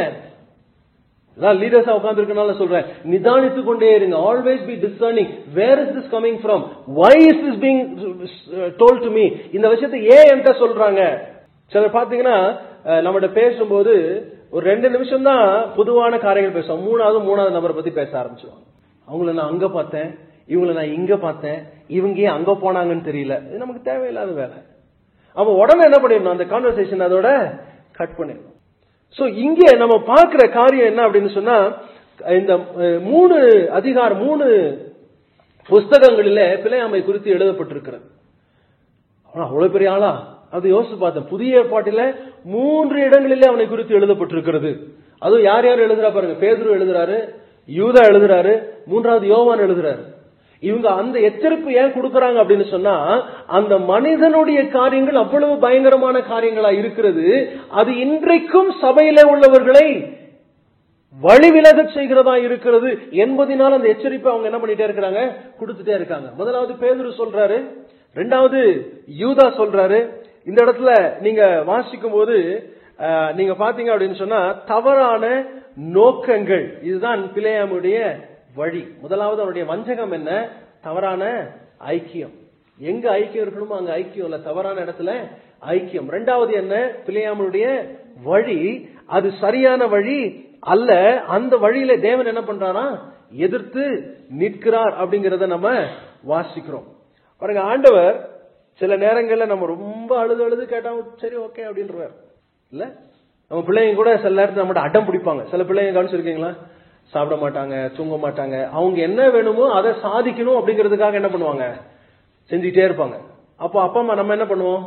நான் லீடர்ஸா உட்கார்ந்துருக்கனால சொல்றேன் நிதானித்து கொண்டே இருங்க always be discerning where is this coming from why is this being told to me இந்த விஷயத்தை ஏன் என்கிட்ட சொல்றாங்க சிலர் பாத்தீங்கன்னா அஹ், நம்மகிட்ட பேசும்போது ஒரு ரெண்டு நிமிஷம் தான் பொதுவான காரியங்கள் பேசுவோம் மூணாவது மூணாவது நபரை பத்தி பேச ஆரம்பிச்சிடும் அவங்கள நான் அங்க பார்த்தேன் இவங்கள நான் இங்க பார்த்தேன் இவங்க ஏன் அங்க போனாங்கன்னு தெரியல இது நமக்கு தேவையில்லாத வேலை அப்ப உடனே என்ன பண்ணிடணும் அந்த கான்வர்சேஷன் அதோட கட் பண்ணிடணும் சோ இங்கே நம்ம பார்க்கிற காரியம் என்ன அப்படின்னு சொன்னா இந்த அஹ், மூணு அதிகாரம் மூணு புஸ்தகங்களிலே பிள்ளையாமை குறித்து எழுதப்பட்டிருக்கிறது ஆனா அவ்வளவு பெரிய ஆளா அது யோசிச்சு பார்த்தேன் புதிய ஏற்பாட்டில மூன்று இடங்களிலே அவனை குறித்து எழுதப்பட்டிருக்கிறது அதுவும் யார் யார் எழுதுறா பாருங்க பேதுரு எழுதுறாரு யூதா எழுதுறாரு மூன்றாவது யோவான் எழுதுறாரு இவங்க அந்த எச்சரிப்பு ஏன் கொடுக்கறாங்க அப்படின்னு சொன்னா அந்த மனிதனுடைய காரியங்கள் அவ்வளவு பயங்கரமான காரியங்களா இருக்கிறது அது இன்றைக்கும் சபையிலே உள்ளவர்களை வழிவிலகச் செய்கிறதா இருக்கிறது என்பதனால் அந்த எச்சரிப்பை அவங்க என்ன பண்ணிட்டே இருக்கிறாங்க கொடுத்துட்டே இருக்காங்க முதலாவது பேதுரு சொல்றாரு ரெண்டாவது யூதா சொல்றாரு இந்த இடத்துல நீங்க வாசிக்கும் போது அஹ், நீங்க பாத்தீங்க அப்படின்னு சொன்னா தவறான நோக்கங்கள் இதுதான் பிள்ளையாமுடைய வழி முதலாவது அவருடைய வஞ்சகம் என்ன தவறான ஐக்கியம் எங்க ஐக்கியம் இருக்கணுமோ அங்க ஐக்கியம் இல்ல தவறான இடத்துல ஐக்கியம் ரெண்டாவது என்ன பிள்ளையாமனுடைய வழி அது சரியான வழி அல்ல அந்த வழியில தேவன் என்ன பண்றாரா எதிர்த்து நிற்கிறார் அப்படிங்கறத நம்ம வாசிக்கிறோம் பாருங்க ஆண்டவர் சில நேரங்கள்ல நம்ம ரொம்ப அழுது அழுது கேட்டா சரி ஓகே அப்படின்றவர் இல்ல நம்ம பிள்ளைங்க கூட சில நேரத்துல நம்மகிட்ட அடம் பிடிப்பாங்க சில பிள்ளைங்க கவனிச்சிருக்கீங்களா சாப்பிட மாட்டாங்க தூங்க மாட்டாங்க அவங்க என்ன வேணுமோ அதை சாதிக்கணும் அப்படிங்கிறதுக்காக என்ன பண்ணுவாங்க செஞ்சுக்கிட்டே இருப்பாங்க அப்போ அப்பா அம்மா நம்ம என்ன பண்ணுவோம்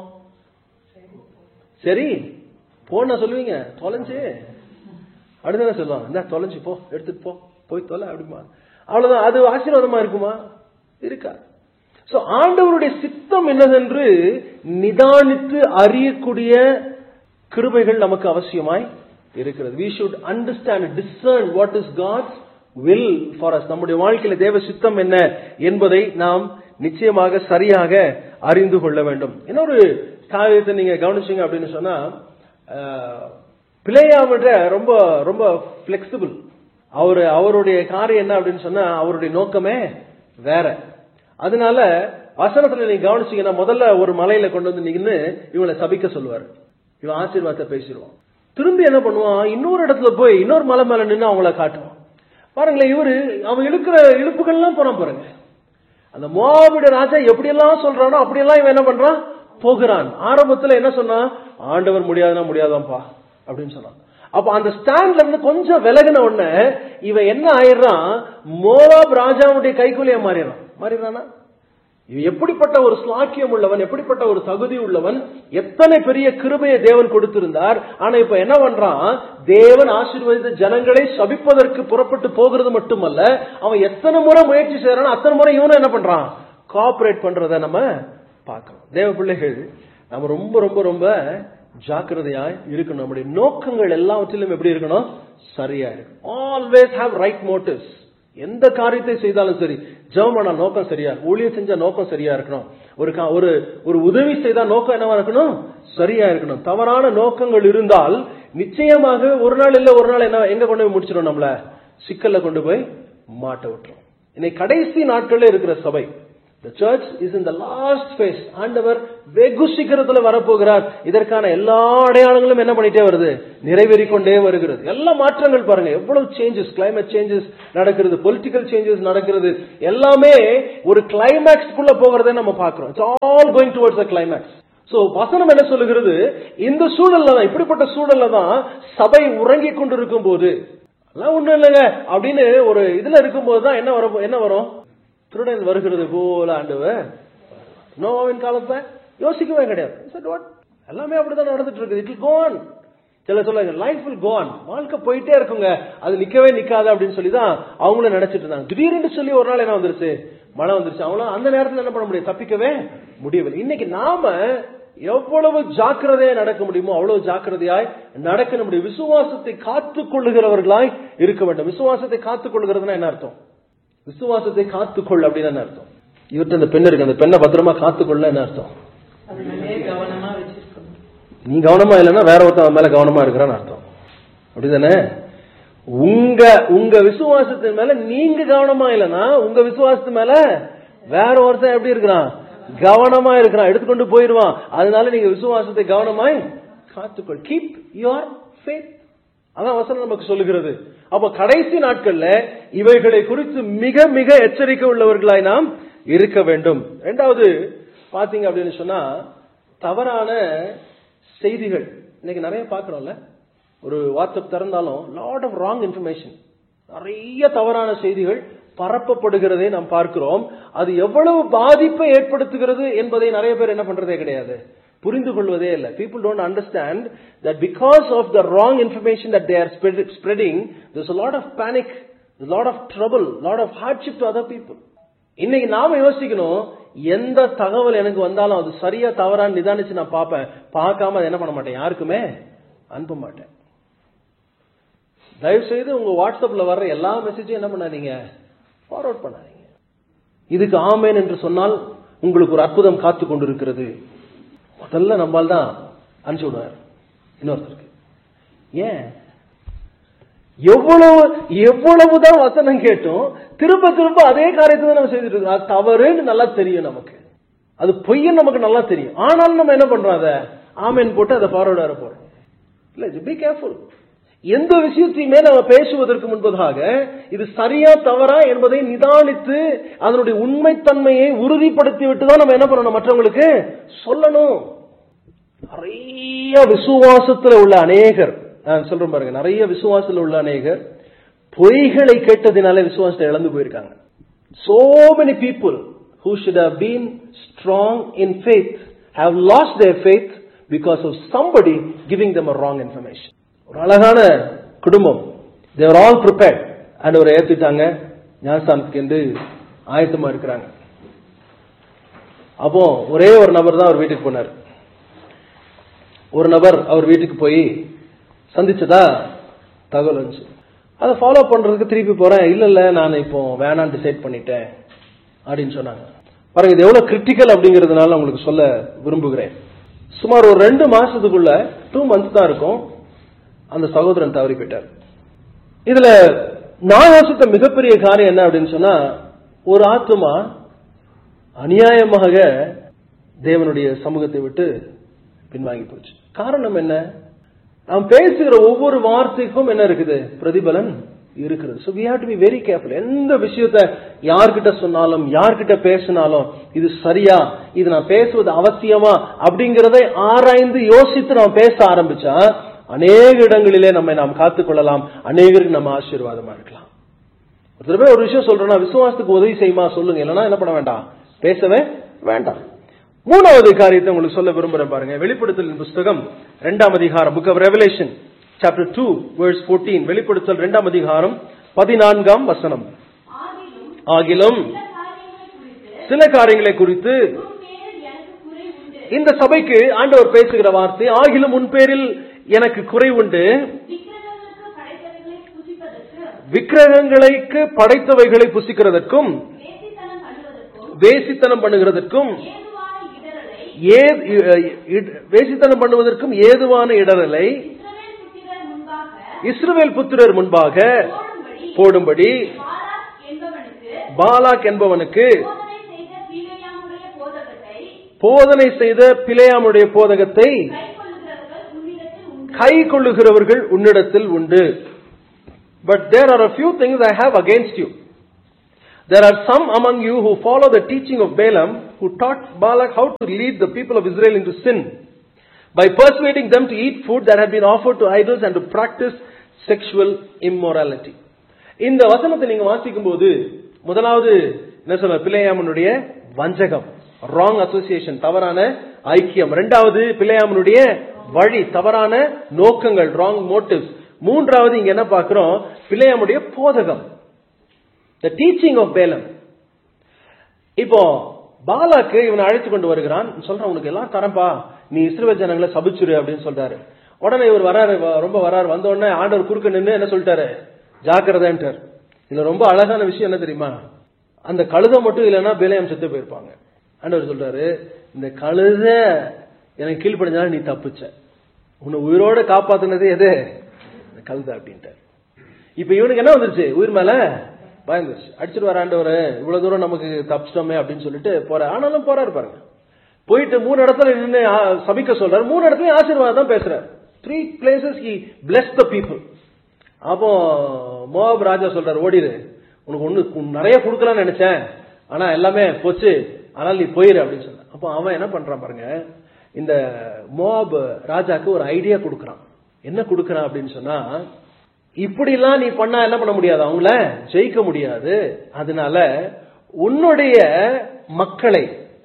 சரி போன சொல்லுவீங்க தொலைஞ்சு அடுத்த சொல்லுவாங்க இந்த தொலைஞ்சு போ எடுத்துட்டு போ போய் தொலை அப்படிமா அவ்வளவுதான் அது ஆசீர்வாதமா இருக்குமா இருக்கா சோ ஆண்டவருடைய சித்தம் என்னதென்று நிதானித்து அறியக்கூடிய கிருபைகள் நமக்கு அவசியமாய் இருக்கிறது we should understand discern what is god's will for us நம்முடைய வாழ்க்கையில தேவ சித்தம் என்ன என்பதை நாம் நிச்சயமாக சரியாக அறிந்து கொள்ள வேண்டும் இன்னொரு காரியத்தை நீங்க கவனிச்சீங்க அப்படின்னு சொன்னா அஹ், பிளேயாமிட்ட ரொம்ப ரொம்ப பிளெக்சிபிள் அவரு அவருடைய காரியம் என்ன அப்படின்னு சொன்னா அவருடைய நோக்கமே வேற அதனால வசனத்துல நீங்க கவனிச்சீங்கன்னா முதல்ல ஒரு மலையில கொண்டு வந்து நின்னு இவங்களை சபிக்க சொல்லுவாரு இவன் ஆசீர்வாதத்தை பேசிடுவான் திரும்பி என்ன பண்ணுவான் இன்னொரு இடத்துல போய் இன்னொரு மலை மேல நின்னு அவங்கள காட்டுவான் பாருங்களேன் இவரு அவன் இழுக்கிற இழுப்புகள்லாம் போறான் பாருங்க அந்த மோவாபிட ராஜா எப்படியெல்லாம் சொல்றானோ அப்படியெல்லாம் இவன் என்ன பண்றான் போகிறான் ஆரம்பத்துல என்ன சொன்னான் ஆண்டவர் முடியாதுன்னா முடியாதான்ப்பா அப்படின்னு சொன்னான் அப்ப அந்த ஸ்டாண்ட்ல இருந்து கொஞ்சம் விலகின உடனே இவன் என்ன ஆயிடுறான் மோவாப் ராஜாவுடைய கைக்குலியா மாறிடுறான் மாறிடுறானா இவன் எப்படிப்பட்ட ஒரு ஸ்லாக்கியம் உள்ளவன் எப்படிப்பட்ட ஒரு தகுதி உள்ளவன் எத்தனை பெரிய கிருபையை தேவன் கொடுத்திருந்தார் ஆனா இப்ப என்ன பண்றான் தேவன் ஆசீர்வதித்த ஜனங்களை சபிப்பதற்கு புறப்பட்டு போகிறது மட்டுமல்ல அவன் எத்தனை முறை முயற்சி செய்யறானோ அத்தனை முறை இவனும் என்ன பண்றான் கோஆபரேட் பண்றத நம்ம பார்க்கணும் தேவ பிள்ளைகள் நம்ம ரொம்ப ரொம்ப ரொம்ப ஜாக்கிரதையா இருக்கணும் நம்முடைய நோக்கங்கள் எல்லாவற்றிலும் எப்படி இருக்கணும் சரியா இருக்கணும் ஆல்வேஸ் ஹாவ் ரைட் மோட்டிவ்ஸ் எந்த காரியத்தை செய்தாலும் சரி ஜெபமான நோக்கம் சரியா இருக்கும். ஊழியம் செஞ்ச நோக்கம் சரியா இருக்கணும் ஒரு கா- ஒரு ஒரு உதவி செய்தா நோக்கம் என்னவா இருக்கணும் சரியா இருக்கணும் தவறான நோக்கங்கள் இருந்தால் நிச்சயமாக ஒரு நாள் இல்ல ஒரு நாள் என்ன எங்க கொண்டு போய் முடிச்சிடும் நம்மள சிக்கல்ல கொண்டு போய் மாட்ட விட்டுரும் இன்னைக்கு கடைசி நாட்கள்ல இருக்கிற சபை The church is in the last phase. ஆண்டவர் வெகு சீக்கிரத்துல வரப்போகிறார் இதற்கான எல்லா அடையாளங்களும் என்ன பண்ணிட்டே வருது நிறைவேறிக் கொண்டே வருகிறது எல்லா மாற்றங்கள் பாருங்க எவ்வளவு சேஞ்சஸ் climate சேஞ்சஸ் நடக்கிறது பொலிட்டிக்கல் சேஞ்சஸ் நடக்கிறது எல்லாமே ஒரு கிளைமேக்ஸ்க்குள்ள போகிறதை நம்ம பார்க்கிறோம் it's all going towards the climax so வசனம் என்ன சொல்லுகிறது இந்த சூழல்ல தான் இப்படிப்பட்ட சூழல்ல தான் சபை உறங்கிக் கொண்டிருக்கும் போது அதெல்லாம் ஒண்ணும் இல்லைங்க அப்படின்னு ஒரு இதுல இருக்கும்போது தான் என்ன வரும் என்ன வரும் திருடன் வருகிறது போல ஆண்டவர் நோவின் காலத்தை யோசிக்கவே கிடையாது Said what? எல்லாமே அப்படிதான் நடந்துட்டு இருக்குது இட் கோன் சில சொல்லுங்க லைஃப் வில் கோன் வாழ்க்கை போயிட்டே இருக்குங்க அது நிக்கவே நிக்காது அப்படின்னு சொல்லி தான் அவங்களும் நினைச்சிட்டு இருந்தாங்க திடீர்னு சொல்லி ஒரு நாள் என்ன வந்துருச்சு மழை வந்துருச்சு அவங்களும் அந்த நேரத்துல என்ன பண்ண முடியும் தப்பிக்கவே முடியவில்லை இன்னைக்கு நாம எவ்வளவு ஜாக்கிரதையா நடக்க முடியுமோ அவ்வளவு ஜாக்கிரதையாய் நடக்க நம்முடைய விசுவாசத்தை காத்துக் கொள்ளுகிறவர்களாய் இருக்க வேண்டும் விசுவாசத்தை காத்துக் கொள்ளுகிறதுனா என்ன அர்த்தம் விசுவாசத்தை காத்துக்கொள் அப்படின்னு என்ன அர்த்தம் இவர்கிட்ட அந்த பெண் இருக்கு அந்த பெண்ணை பத்திரமா காத்துக்கொள்ள என்ன அர்த்தம் கவனமா வச்சிருக்கணும் நீ கவனமா இல்லைன்னா வேற ஒருத்தன் மேல கவனமா இருக்கிறான்னு அர்த்தம் அப்படிதானே உங்க உங்க விசுவாசத்தின் மேல நீங்க கவனமா இல்லைன்னா உங்க விசுவாசத்து மேல வேற ஒருத்தன் எப்படி இருக்கிறான் கவனமா இருக்கிறான் எடுத்துக்கொண்டு போயிருவான் அதனால நீங்க விசுவாசத்தை கவனமாய் காத்துக்கொள் கீப் யுவர் ஃபேத் அதான் வசனம் நமக்கு சொல்லுகிறது அப்ப கடைசி நாட்கள்ல இவைகளை குறித்து மிக மிக எச்சரிக்கை உள்ளவர்களாய் நாம் இருக்க வேண்டும் ரெண்டாவது பாத்தீங்க அப்படின்னு சொன்னா தவறான செய்திகள் இன்னைக்கு நிறைய பாக்குறோம்ல ஒரு வாட்ஸ்அப் திறந்தாலும் லாட் ஆஃப் ராங் இன்ஃபர்மேஷன் நிறைய தவறான செய்திகள் பரப்பப்படுகிறதை நாம் பார்க்கிறோம் அது எவ்வளவு பாதிப்பை ஏற்படுத்துகிறது என்பதை நிறைய பேர் என்ன பண்றதே கிடையாது புரிந்து கொள்வதே இல்லை people don't understand that because of the wrong information that they're spreading this lot of panic lot of trouble lot of hardship to other people இன்னைக்கு நாம யோசிக்கணும் எந்த தகவல் எனக்கு வந்தாலும் அது சரியா தவறான்னு நிதானிச்சு நான் பார்ப்பேன் பார்க்காம அதை என்ன பண்ண மாட்டேன் யாருக்குமே அனுப்ப மாட்டேன் தயவு செய்து உங்க வாட்ஸ்அப்ல வர்ற எல்லா மெசேஜும் என்ன பண்ணாதீங்க ஃபார்வர்ட் பண்ணாதீங்க இதுக்கு ஆமேன் என்று சொன்னால் உங்களுக்கு ஒரு அற்புதம் காத்து கொண்டிருக்கிறது முதல்ல நம்மால் தான் அனுப்பிச்சு விடுவார் இன்னொருத்தருக்கு ஏன் எவ்வளவு எவ்வளவுதான் வசனம் கேட்டும் திரும்ப திரும்ப அதே காரியத்தை தான் நம்ம செய்துட்டு இருக்கோம் அது தவறுன்னு நல்லா தெரியும் நமக்கு அது பொய்ன்னு நமக்கு நல்லா தெரியும் ஆனாலும் நம்ம என்ன பண்றோம் அதை ஆமேன் போட்டு அதை ஃபார்வர்ட் வர போறோம் இல்ல பி கேர்ஃபுல் எந்த விஷயத்தையுமே நம்ம பேசுவதற்கு முன்பதாக இது சரியா தவறா என்பதை நிதானித்து அதனுடைய உண்மைத்தன்மையை உறுதிப்படுத்தி விட்டு தான் நம்ம என்ன பண்ணணும் மற்றவங்களுக்கு சொல்லணும் நிறைய விசுவாசத்துல உள்ள அநேகர் நான் சொல்றேன் பாருங்க நிறைய விசுவாசத்துல உள்ள அநேகர் பொய்களை கேட்டதினால விசுவாசத்தை இழந்து போயிருக்காங்க so many people who should have been strong in faith have lost their faith because of somebody giving them a wrong information ஒரு அழகான குடும்பம் தேவர் ஆல் ப்ரிப்பேர்ட் அண்ட் ஒரு ஏத்துட்டாங்க ஞானஸ்தானத்துக்கு என்று ஆயத்தமா இருக்கிறாங்க அப்போ ஒரே ஒரு நபர் தான் அவர் வீட்டுக்கு போனார் ஒரு நபர் அவர் வீட்டுக்கு போய் சந்திச்சதா தகவல் வந்துச்சு அதை ஃபாலோ பண்றதுக்கு திருப்பி போறேன் இல்ல இல்ல நான் இப்போ வேணாம் டிசைட் பண்ணிட்டேன் அப்படின்னு சொன்னாங்க பாருங்க இது எவ்வளவு கிரிட்டிக்கல் அப்படிங்கறதுனால உங்களுக்கு சொல்ல விரும்புகிறேன் சுமார் ஒரு ரெண்டு மாசத்துக்குள்ள டூ மந்த்ஸ் தான் இருக்கும் அந்த சகோதரன் தவறி போயிட்டார் இதுல நான் யோசித்த மிகப்பெரிய காரியம் என்ன அப்படின்னு சொன்னா ஒரு ஆத்மா அநியாயமாக தேவனுடைய சமூகத்தை விட்டு பின்வாங்கி போச்சு காரணம் என்ன நாம் பேசுகிற ஒவ்வொரு வார்த்தைக்கும் என்ன இருக்குது பிரதிபலன் இருக்கிறது so we have to be very careful எந்த விஷயத்த யார்கிட்ட சொன்னாலும் யார்கிட்ட பேசினாலும் இது சரியா இது நான் பேசுவது அவசியமா அப்படிங்கறதை ஆராய்ந்து யோசித்து நாம் பேச ஆரம்பிச்சா அநேக இடங்களிலே நம்மை நாம் காத்துக்கொள்ளலாம் அநேகருக்கு நம்ம ஆசீர்வாதமா இருக்கலாம் ஒருத்தர் போய் ஒரு விஷயம் சொல்றேன்னா விசுவாசத்துக்கு உதவி செய்யுமா சொல்லுங்க இல்லைன்னா என்ன பண்ண வேண்டாம் பேசவே வேண்டாம் மூணாவது காரியத்தை உங்களுக்கு சொல்ல விரும்புறேன் பாருங்க வெளிப்படுத்தலின் புஸ்தகம் இரண்டாம் அதிகாரம் book of Revelation chapter two verse 14 வெளிப்படுத்தல் இரண்டாம் அதிகாரம் பதினான்காம் வசனம் ஆகிலும் ஆகிலும் சில காரியங்களை குறித்து சில காரியங்களை குறித்து உன் பேரில் எனக்கு குறை உண்டு இந்த சபைக்கு ஆண்டவர் பேசுகிற வார்த்தை ஆகிலும் உன் பேரில் எனக்கு குறை உண்டு விக்கிரகங்களுக்கு படைத்தவைகளை விக்கிரகங்களுக்கு படைத்தவைகளை புசிப்பதற்கு புசிக்கிறதற்கும் வேசித்தனம் பண்ணுவதற்கும் வேசித்தனம் பண்ணுகிறதற்கும் ஏதுவான இடரலை ஏ- இ- வேசித்தனம் பண்ணுவதற்கும் ஏதுவான இடரலை இஸ்ரவேல் புத்திரர் முன்பாக இஸ்ரவேல் புத்திரர் முன்பாக போடும்படி போடும்படி பாலாக் என்பவனுக்கு பாலாக் என்பவனுக்கு போதனை செய்த போதனை செய்த பிழையாமுடைய போதகத்தை கைக்கொள்ளுகிறவர்கள் உன்னிடத்தில் உண்டு கை கொள்ளுகிறவர்கள் உன்னிடத்தில் உண்டு but there are a few things I have against you. There are some among you who follow the teaching of Balaam, who taught Balak how to lead the people of Israel into sin by persuading them to eat food that had been offered to idols and to practice sexual immorality. இந்த வசனத்தை நீங்க வாசிக்கும் போது முதலாவது என்ன சொல்ல பிள்ளையாமனுடைய வஞ்சகம் ராங் அசோசியேஷன் தவறான ஐக்கியம் இரண்டாவது பிள்ளையாமனுடைய வழி தவறான நோக்கங்கள் ராங் மோட்டிவ்ஸ் மூன்றாவது இங்க என்ன பார்க்கிறோம் பிள்ளையாமுடைய போதகம் த டீச்சிங் ஆஃப் பேலம் இப்போ பாலாக்கு இவனை அழைத்து கொண்டு வருகிறான் சொல்றான் உனக்கு எல்லாம் தரம்பா நீ இஸ்ரவேல் ஜனங்களை சபிச்சுரு அப்படின்னு சொல்றாரு உடனே இவர் வராரு வ- ரொம்ப வராரு வந்த உடனே ஆண்டவர் குறுக்க நின்னு என்ன சொல்லிட்டாரு ஜாக்கிரதைன்ட்டார் இதுல ரொம்ப அழகான விஷயம் என்ன தெரியுமா அந்த கழுதை மட்டும் இல்லைன்னா பேலையம் செத்து போயிருப்பாங்க ஆண்டவர் சொல்றாரு இந்த கழுத எனக்கு கீழ்ப்படிஞ்சாலும் நீ தப்பிச்ச உன்னை உயிரோட காப்பாத்துனது எது இந்த கழுதை அப்படின்ட்டார் இப்ப இவனுக்கு என்ன வந்துருச்சு உயிர் மேல பயந்துருச்சு அடிச்சிட்டு வர ஆண்டவர் இவ்வளவு தூரம் நமக்கு தப்பிச்சிட்டோமே அப்படின்னு சொல்லிட்டு போற ஆனாலும் போறாரு பாருங்க போயிட்டு மூணு இடத்துல நின்று சபிக்க சொல்றாரு மூணு இடத்துலயும் ஆசீர்வாதம் தான் பேசுறாரு three places he bless the people அப்போ மோவாப் ராஜா சொல்றாரு ஓடிடு உனக்கு ஒண்ணு உன் நிறைய கொடுக்கலாம்னு நினைச்சேன் ஆனா எல்லாமே போச்சு ஆனால் நீ போயிரு அப்படின்னு சொன்ன அப்போ அவன் என்ன பண்றான் பாருங்க இந்த மோவாப் ராஜாக்கு ஒரு ஐடியா கொடுக்கறான் என்ன கொடுக்கறான் அப்படின்னு சொன்னா இப்படிலாம் நீ பண்ணா என்ன பண்ண முடியாது அவங்கள ஜெயிக்க முடியாது அதனால உன்னுடைய மக்களை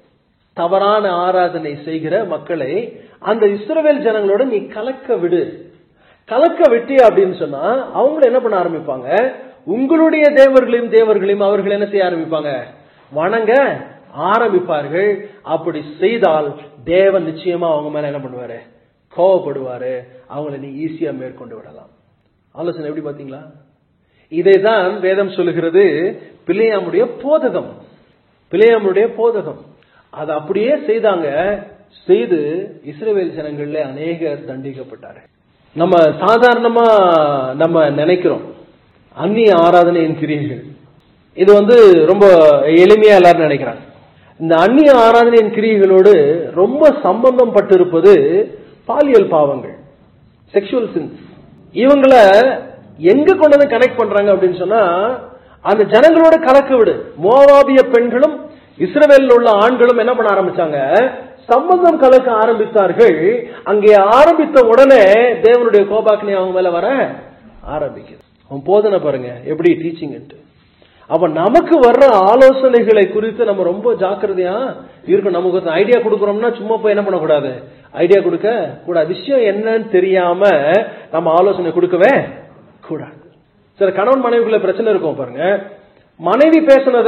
தவறான ஆராதனை செய்கிற மக்களை அந்த இஸ்ரவேல் ஜனங்களோட நீ கலக்க விடு கலக்க விட்டி அப்படின்னு சொன்னா அவங்க என்ன பண்ண ஆரம்பிப்பாங்க உங்களுடைய தேவர்களையும் தேவர்களையும் அவர்கள் என்ன செய்ய ஆரம்பிப்பாங்க வணங்க ஆரம்பிப்பார்கள் அப்படி செய்தால் தேவன் நிச்சயமா அவங்க மேல என்ன பண்ணுவாரு கோவப்படுவாரு அவங்கள நீ ஈஸியா மேற்கொண்டு விடலாம் ஆலோசனை எப்படி பாத்தீங்களா இதைதான் வேதம் சொல்லுகிறது பிள்ளையாமுடைய போதகம் பிள்ளையாமுடைய போதகம் அதை அப்படியே செய்தாங்க செய்து இஸ்ரவேல் ஜனங்கள்ல அநேகர் தண்டிக்கப்பட்டார்கள் நம்ம சாதாரணமா நம்ம நினைக்கிறோம் அந்நிய ஆராதனையின் கிரியைகள் இது வந்து ரொம்ப எளிமையா எல்லாரும் நினைக்கிறாங்க இந்த அந்நிய ஆராதனையின் கிரியைகளோடு ரொம்ப சம்பந்தம் பட்டிருப்பது பாலியல் பாவங்கள் செக்ஷுவல் சின்ஸ் இவங்கள எங்க கொண்டு வந்து கனெக்ட் பண்றாங்க அப்படின்னு சொன்னா அந்த ஜனங்களோட கலக்க விடு மோவாபிய பெண்களும் இஸ்ரவேலில் உள்ள ஆண்களும் என்ன பண்ண ஆரம்பிச்சாங்க சம்பந்தம் கலக்க ஆரம்பித்தார்கள் அங்கே ஆரம்பித்த உடனே தேவனுடைய கோபாக்கினி அவங்க மேல வர ஆரம்பிக்குது அவன் போதனை பாருங்க எப்படி டீச்சிங் அப்ப நமக்கு வர்ற ஆலோசனைகளை குறித்து நம்ம ரொம்ப ஜாக்கிரதையா இருக்கணும் நமக்கு ஒரு ஐடியா கொடுக்கறோம்னா சும்மா போய் என்ன பண்ணக்கூடாது ஐடியா கொடுக்க கூடாது விஷயம் என்னன்னு தெரியாம நம்ம ஆலோசனை கொடுக்கவே கூடாது சில கணவன் மனைவிக்குள்ள பிரச்சனை இருக்கும் பாருங்க மனைவி பேசுனத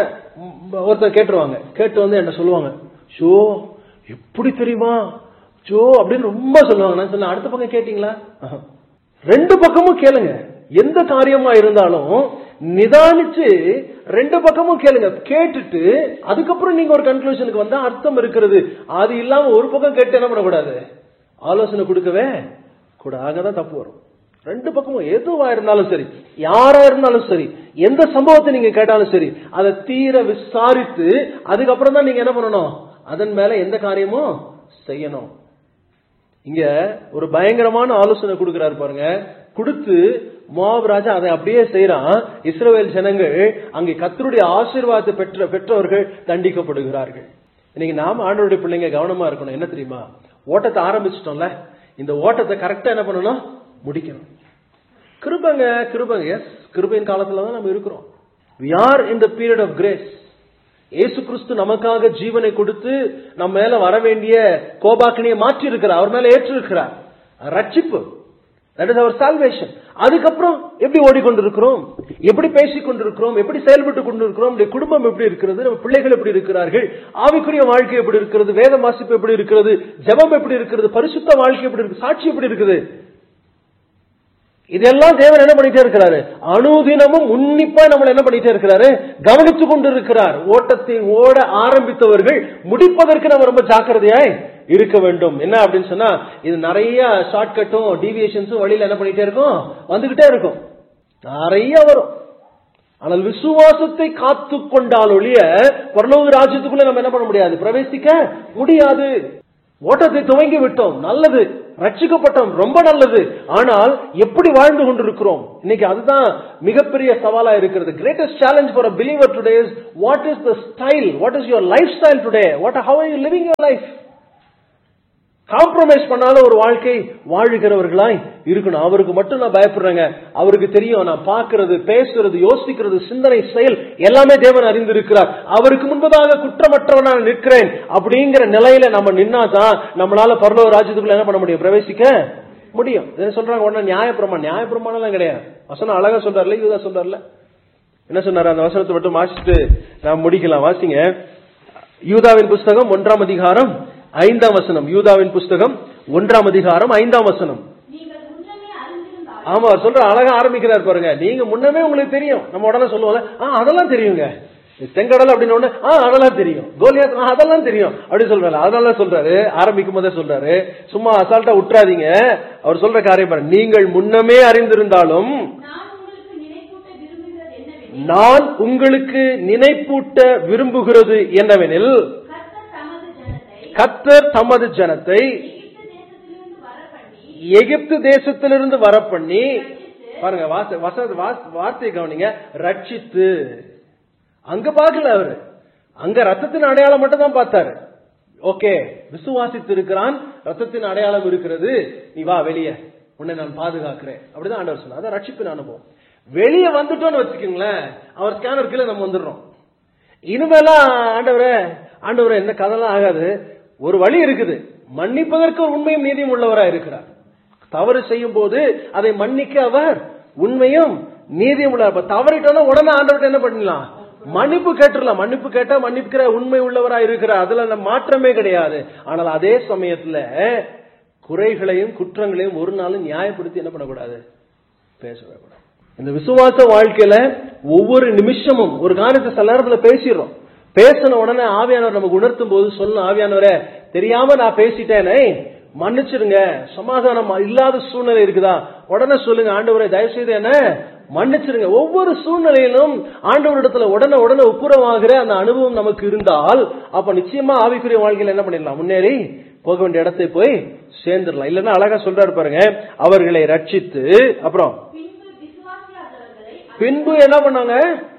ம், ஒருத்தர் கேட்டுருவாங்க கேட்டு வந்து என்ன சொல்லுவாங்க ஷோ எப்படி தெரியுமா ஜோ அப்படின்னு ரொம்ப சொல்லுவாங்க நான் சொன்னேன் அடுத்த பக்கம் கேட்டீங்களா ஆஹா. ரெண்டு பக்கமும் கேளுங்க எந்த காரியமா இருந்தாலும் நிதானிச்சு ரெண்டு பக்கமும் கேளுங்க கேட்டுட்டு அதுக்கப்புறம் நீங்க ஒரு கன்க்ளூஷனுக்கு வந்தா அர்த்தம் இருக்கிறது அது இல்லாம ஒரு பக்கம் கேட்டு என்ன பண்ணக்கூடாது ஆலோசனை கொடுக்கவே கூட தான் தப்பு வரும் ரெண்டு பக்கமும் எதுவா இருந்தாலும் சரி யாரா இருந்தாலும் சரி எந்த சம்பவத்தை நீங்க கேட்டாலும் சரி அதை தீர விசாரித்து அதுக்கப்புறம் தான் நீங்க என்ன பண்ணணும் அதன் மேல எந்த காரியமும் செய்யணும் இங்க ஒரு பயங்கரமான ஆலோசனை கொடுக்கிறாரு பாருங்க கொடுத்து மோவாப் ராஜா அதை அப்படியே செய்யறான் இஸ்ரவேல் ஜனங்கள் அங்கே கத்தருடைய ஆசீர்வாதத்தை பெற்ற பெற்றவர்கள் தண்டிக்கப்படுகிறார்கள் இன்னைக்கு நாம ஆண்டவருடைய பிள்ளைங்க கவனமா இருக்கணும் என்ன தெரியுமா ஓட்டத்தை ஆரம்பிச்சிட்டோம்ல இந்த ஓட்டத்தை கரெக்டா என்ன பண்ணணும் முடிக்கணும் கிருபங்க கிருபங்க எஸ் கிருபையின் காலத்துல தான் நம்ம இருக்கிறோம் we are in the period of grace இயேசு கிறிஸ்து நமக்காக ஜீவனை கொடுத்து நம்ம மேல வர வேண்டிய கோபாக்கினியை மாற்றி இருக்கிறார் அவர் மேல ஏற்று இருக்கிறார் ரட்சிப்பு தட் இஸ் அவர் சால்வேஷன் அதுக்கப்புறம் எப்படி ஓடிக்கொண்டிருக்கிறோம் எப்படி பேசிக் கொண்டிருக்கிறோம் எப்படி செயல்பட்டு கொண்டிருக்கிறோம் நம்முடைய குடும்பம் எப்படி இருக்கிறது நம்ம பிள்ளைகள் எப்படி இருக்கிறார்கள் ஆவிக்குரிய வாழ்க்கை எப்படி இருக்கிறது வேத வாசிப்பு எப்படி இருக்கிறது ஜெபம் எப்படி இருக்கிறது பரிசுத்த வாழ்க்கை எப்படி இருக்கு சாட்சி எப்படி இருக்குது இதெல்லாம் தேவன் என்ன பண்ணிட்டே இருக்கிறாரு அனுதினமும் உன்னிப்பா நம்மள என்ன பண்ணிட்டே இருக்கிறாரு கவனித்துக் கொண்டு இருக்கிறார் ஓட்டத்தை ஓட ஆரம்பித்தவர்கள் முடிப்பதற்கு நம்ம ரொம்ப ஜாக்கிரதையாய் இருக்க வேண்டும் என்ன அப்படின்னு சொன்னா இது நிறைய ஷார்ட்கட்டும் டீவியேஷன்ஸும் வழியில என்ன பண்ணிட்டே இருக்கும் வந்துகிட்டே இருக்கும் நிறைய வரும் ஆனால் விசுவாசத்தை காத்து கொண்டால் ஒழிய பரலோக ராஜ்யத்துக்குள்ள நம்ம என்ன பண்ண முடியாது பிரவேசிக்க முடியாது ஓட்டத்தை துவங்கி விட்டோம் நல்லது ரட்சிக்கப்பட்டோம் ரொம்ப நல்லது ஆனால் எப்படி வாழ்ந்து கொண்டிருக்கிறோம் இன்னைக்கு அதுதான் மிகப்பெரிய சவாலா இருக்கிறது greatest challenge for a believer today is what is the style what is your lifestyle today what how are you living your life compromise பண்ணாத ஒரு வாழ்க்கை வாழுகிறவர்களாய் இருக்கணும் அவருக்கு மட்டும் நான் பயப்படுறேங்க அவருக்கு தெரியும் நான் பார்க்கிறது பேசுறது யோசிக்கிறது சிந்தனை செயல் எல்லாமே தேவன் அறிந்திருக்கிறார் அவருக்கு முன்பதாக குற்றமற்றவன் நான் நிற்கிறேன் அப்படிங்கிற நிலையில நம்ம நின்னாதான் நம்மளால பரலோக ராஜ்யத்துக்குள்ள என்ன பண்ண முடியும் பிரவேசிக்க முடியும் என்ன சொல்றாங்க உடனே நியாயப்பிரமாணம் நியாயப்பிரமாணம் எல்லாம் கிடையாது வசனம் அழகா சொல்றாருல யூதா சொல்றாருல என்ன சொன்னாரு அந்த வசனத்தை மட்டும் வாசிச்சுட்டு நான் முடிக்கலாம் வாசிங்க யூதாவின் புஸ்தகம் ஒன்றாம் அதிகாரம் ஐந்தாம் வசனம் யூதாவின் புஸ்தகம் ஒன்றாம் அதிகாரம் ஐந்தாம் வசனம் நீங்கள் முன்னமே அறிந்திருந்தால் ஆமா அவர் சொல்ற அழகா ஆரம்பிக்கிறார் பாருங்க நீங்க முன்னமே உங்களுக்கு தெரியும் நம்ம உடனே சொல்லுவோம்ல ஆ அதெல்லாம் தெரியுங்க தெங்கடல் அப்படின்னு ஒண்ணு ஆ அதெல்லாம் தெரியும் கோலியாத் ஆ, அதெல்லாம் தெரியும் அப்படி சொல்றாரு அதனால சொல்றாரு ஆரம்பிக்கும் போதே சொல்றாரு சும்மா அசால்ட்டா விட்டுறாதீங்க அவர் சொல்ற காரியம் பாருங்க நீங்கள் முன்னமே அறிந்திருந்தாலும் நான் உங்களுக்கு நினைப்பூட்ட விரும்புகிறது நான் உங்களுக்கு நினைப்பூட்ட விரும்புகிறது என்னவெனில் என்னவெனில் கர்த்தர் தமது ஜனத்தை கத்தர் தமது ஜனத்தை எகிப்து தேசத்திலிருந்து எகிப்து தேசத்திலிருந்து வரப்பண்ணி வர பண்ணி பாருங்க வாச- வச- வாஸ்- வார்த்தையை கவனிங்க ரட்சித்து அங்க பார்க்கல அவரு அங்க ரத்தத்தின் அடையாளம் மட்டும் தான் பார்த்தாரு ஓகே விசுவாசித்து இருக்கிறான் ரத்தத்தின் அடையாளம் இருக்கிறது நீ வா வெளியே உன்னை நான் பாதுகாக்கிறேன் அப்படிதான் ஆண்டவர் சொன்னார் அதான் ரட்சிப்பின் அனுபவம் வெளியே வந்துட்டோம்னு வச்சுக்கோங்களேன் அவர் ஸ்கேனர் கீழே நம்ம வந்துடுறோம் இனிமேலாம் ஆண்டவரே ஆண்டவரே இந்த கதைலாம் ஆகாது ஒரு வழி இருக்குது மன்னிப்பதற்கு ஒரு உண்மையும் நீதியும் உள்ளவராக இருக்கிறார் தவறு செய்யும் போது அதை மன்னிக்க அவர் உண்மையும் நீதியும் உள்ள அப்ப தவறிட்டோம்னா உடனே ஆண்டவர்கிட்ட என்ன பண்ணலாம் மன்னிப்பு கேட்டுடலாம் மன்னிப்பு கேட்டா மன்னிப்புக்கிற உண்மை உள்ளவரா இருக்கிறார் அதுல நம்ம மாற்றமே கிடையாது ஆனால் அதே சமயத்துல குறைகளையும் குற்றங்களையும் ஒரு நாளும் நியாயப்படுத்தி என்ன பண்ணக்கூடாது பேசவே கூடாது இந்த விசுவாச வாழ்க்கையில ஒவ்வொரு நிமிஷமும் ஒரு காரியத்தை சில நேரத்துல பேசிடுறோம் பேசின உடனே ஆவியானவர் நமக்கு உணர்த்தும் போது சொல்ல ஆவியானவரே தெரியாம நான் பேசிட்டேனே மன்னிச்சிருங்க சமாதானம் இல்லாத சூழ்நிலை இருக்குதா உடனே சொல்லுங்க ஆண்டவரே தயவு செய்து என்ன மன்னிச்சிருங்க ஒவ்வொரு சூழ்நிலையிலும் ஆண்டவரிடத்துல உடனே உடனே ஒப்புரவாகிற அந்த அனுபவம் நமக்கு இருந்தால் அப்ப நிச்சயமா ஆவிக்குரிய வாழ்க்கையில என்ன பண்ணிடலாம் முன்னேறி போக வேண்டிய இடத்தை போய் சேர்ந்துடலாம் இல்லைன்னா அழகா சொல்றாரு பாருங்க அவர்களை ரட்சித்து அப்புறம் பின்பு விசுவாசியாதவர்களை பின்பு என்ன பண்ணாங்க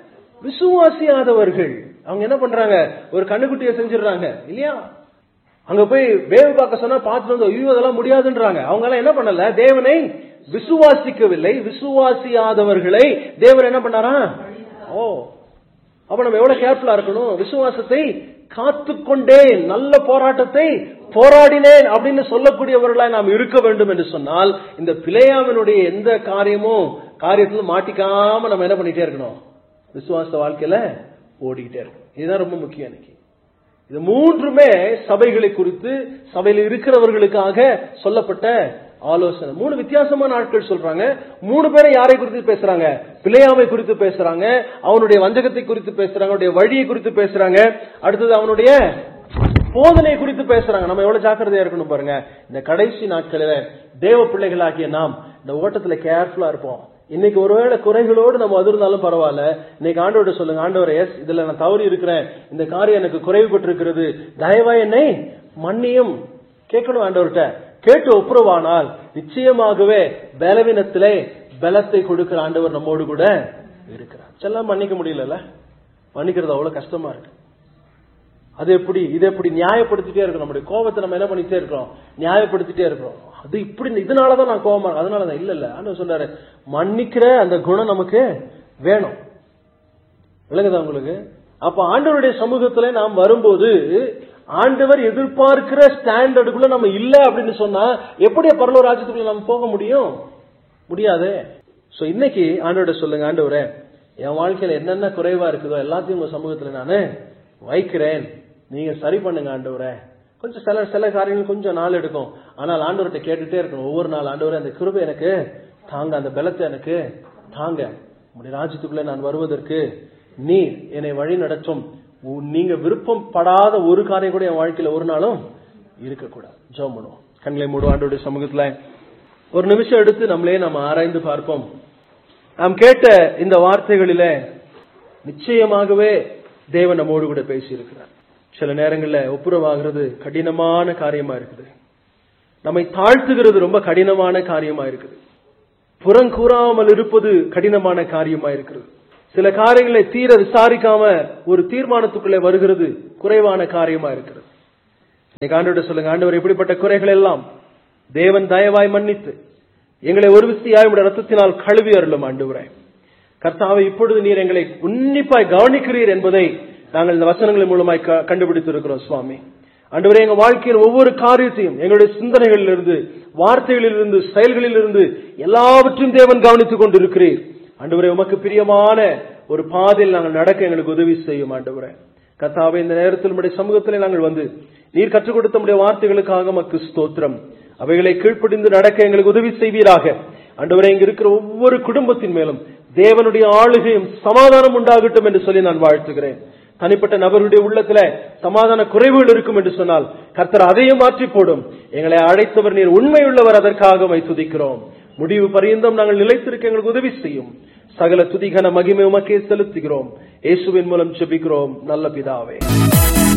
விசுவாசியாதவர்கள் அவங்க என்ன பண்றாங்க ஒரு கண்ணுக்குட்டியை செஞ்சிடுறாங்க இல்லையா அங்க போய் வேவு பார்க்க சொன்னா பார்த்துட்டு வந்து ஐயோ அதெல்லாம் முடியாதுன்றாங்க அவங்க எல்லாம் என்ன பண்ணல தேவனை விசுவாசிக்கவில்லை விசுவாசியாதவர்களை தேவன் என்ன பண்ணாரா ஓ அப்ப நம்ம எவ்வளவு கேர்ஃபுல்லா இருக்கணும் விசுவாசத்தை காத்துக்கொண்டேன் நல்ல போராட்டத்தை போராடினேன் அப்படின்னு சொல்லக்கூடியவர்களாய் நாம் இருக்க வேண்டும் என்று சொன்னால் இந்த பிழையாமனுடைய எந்த காரியமும் காரியத்துல மாட்டிக்காம நம்ம என்ன பண்ணிட்டே இருக்கணும் விசுவாச வாழ்க்கையில ஓடிக்கிட்டே இருக்கணும் இதுதான் ரொம்ப முக்கியம் இன்னைக்கு இது மூன்றுமே சபைகளை குறித்து சபையில் இருக்கிறவர்களுக்காக சொல்லப்பட்ட ஆலோசனை மூணு வித்தியாசமான ஆட்கள் சொல்றாங்க மூணு பேரை யாரை குறித்து பேசுறாங்க பிள்ளையாமை குறித்து பேசுறாங்க அவனுடைய வஞ்சகத்தை குறித்து பேசுறாங்க அவனுடைய வழியை குறித்து பேசுறாங்க அடுத்தது அவனுடைய போதனை குறித்து பேசுறாங்க நம்ம எவ்வளவு ஜாக்கிரதையா இருக்கணும் பாருங்க இந்த கடைசி நாட்களில தேவ பிள்ளைகளாகிய நாம் இந்த ஓட்டத்துல கேர்ஃபுல்லா இருப்போம் இன்னைக்கு ஒருவேளை குறைகளோடு நம்ம வந்திருந்தாலும் பரவாயில்ல இன்னைக்கு ஆண்டவர்கிட்ட சொல்லுங்க ஆண்டவர் எஸ் இதுல நான் தவறி இருக்கிறேன் இந்த காரியம் எனக்கு குறைவுபட்டிருக்கிறது தயவா என்னை மன்னியும் கேட்கணும் ஆண்டவர்கிட்ட கேட்டு ஒப்புரவானால் நிச்சயமாகவே பலவீனத்திலே பலத்தை கொடுக்கிற ஆண்டவர் நம்மோடு கூட இருக்கிறார் செல்லாம் மன்னிக்க முடியலல்ல மன்னிக்கிறது அவ்வளவு கஷ்டமா இருக்கு அது எப்படி இது எப்படி நியாயப்படுத்திட்டே இருக்கோம் நம்முடைய கோபத்தை நம்ம என்ன பண்ணிட்டே இருக்கோம் நியாயப்படுத்திட்டே இருக்கிறோம் அது இப்படி இதனாலதான் நான் கோபமா இருக்கேன். அதனாலதான் இல்ல இல்ல ஆண்டவர் சொல்றாரு மன்னிக்கிற அந்த குணம் நமக்கு வேணும் விளங்குதா உங்களுக்கு அப்ப ஆண்டவருடைய சமூகத்துல நாம் வரும்போது ஆண்டவர் எதிர்பார்க்கிற ஸ்டாண்டர்டுக்குள்ள நம்ம இல்ல அப்படின்னு சொன்னா எப்படி பரலோ ராஜ்யத்துக்குள்ள நம்ம போக முடியும் முடியாது சோ இன்னைக்கு ஆண்டவர்கிட்ட சொல்லுங்க ஆண்டவரே என் வாழ்க்கையில என்னென்ன குறைவா இருக்குதோ எல்லாத்தையும் உங்க சமூகத்துல நானு வைக்கிறேன் நீங்க சரி பண்ணுங்க ஆண்டவரே கொஞ்சம் சில சில காரியங்கள் கொஞ்சம் நாள் எடுக்கும் ஆனால் ஆண்டவர்கிட்ட கேட்டுட்டே இருக்கணும் ஒவ்வொரு நாள் ஆண்டவரே அந்த கிருபை எனக்கு தாங்க அந்த பலத்தை எனக்கு தாங்க உங்களுடைய ராஜ்யத்துக்குள்ள நான் வருவதற்கு நீர் என்னை வழி நடத்தும் உ- நீங்க விருப்பம் படாத ஒரு காரியம் கூட என் வாழ்க்கையில ஒரு நாளும் இருக்கக்கூடாது ஜெபம் பண்ணுவோம் கண்களை மூடும் ஆண்டோடைய சமூகத்துல ஒரு நிமிஷம் எடுத்து நம்மளே நம்ம ஆராய்ந்து பார்ப்போம் நாம் கேட்ட இந்த வார்த்தைகளிலே நிச்சயமாகவே தேவன் நம்மோடு கூட பேசியிருக்கிறார் சில நேரங்கள்ல ஒப்புரவாகிறது கடினமான காரியமா இருக்குது நம்மை தாழ்த்துகிறது ரொம்ப கடினமான காரியமா இருக்குது புறங்கூறாமல் இருப்பது கடினமான காரியமா இருக்கிறது சில காரியங்களை தீர விசாரிக்காம ஒரு தீர்மானத்துக்குள்ளே வருகிறது குறைவான காரியமா இருக்கிறது இன்னைக்கு ஆண்டவர்கிட்ட சொல்லுங்க ஆண்டவர் இப்படிப்பட்ட குறைகள் எல்லாம் தேவன் தயவாய் மன்னித்து எங்களை ஒரு விசியாய் உடைய ரத்தத்தினால் கழுவி அருளும் ஆண்டவரே கர்த்தாவை இப்பொழுது நீர் எங்களை உன்னிப்பாய் கவனிக்கிறீர் என்பதை நாங்கள் இந்த வசனங்களின் மூலமாய் க- கண்டுபிடித்திருக்கிறோம் சுவாமி ஆண்டவரே எங்க வாழ்க்கையின் ஒவ்வொரு காரியத்தையும் எங்களுடைய சிந்தனைகளிலிருந்து வார்த்தைகளிலிருந்து செயல்களிலிருந்து எல்லாவற்றையும் தேவன் கவனித்துக் கொண்டிருக்கிறீர் ஆண்டவரே உமக்கு பிரியமான ஒரு பாதையில் நாங்கள் நடக்க எங்களுக்கு உதவி செய்யும் ஆண்டவரே கர்த்தாவே இந்த நேரத்தில் நம்முடைய சமூகத்திலே நாங்கள் வந்து நீர் கற்றுக் கொடுத்த நம்முடைய வார்த்தைகளுக்காக மக்கு ஸ்தோத்திரம் அவைகளை கீழ்ப்படிந்து நடக்க எங்களுக்கு உதவி செய்வீராக ஆண்டவரே இங்க இருக்கிற ஒவ்வொரு குடும்பத்தின் மேலும் தேவனுடைய ஆளுகையும் சமாதானம் உண்டாகட்டும் என்று சொல்லி நான் வாழ்த்துகிறேன் தனிப்பட்ட நபர்களுடைய உள்ளத்துல சமாதான குறைவுகள் இருக்கும் என்று சொன்னால் கர்த்தர் அதையும் மாற்றி போடும் எங்களை அழைத்தவர் நீர் உண்மையுள்ளவர் அதற்காக மை துதிக்கிறோம் முடிவு பரியந்தம் நாங்கள் நிலைத்திருக்க எங்களுக்கு உதவி செய்யும் சகல துதிகன மகிமை உமக்கே செலுத்துகிறோம் இயேசுவின் மூலம் ஜெபிக்கிறோம் நல்ல பிதாவே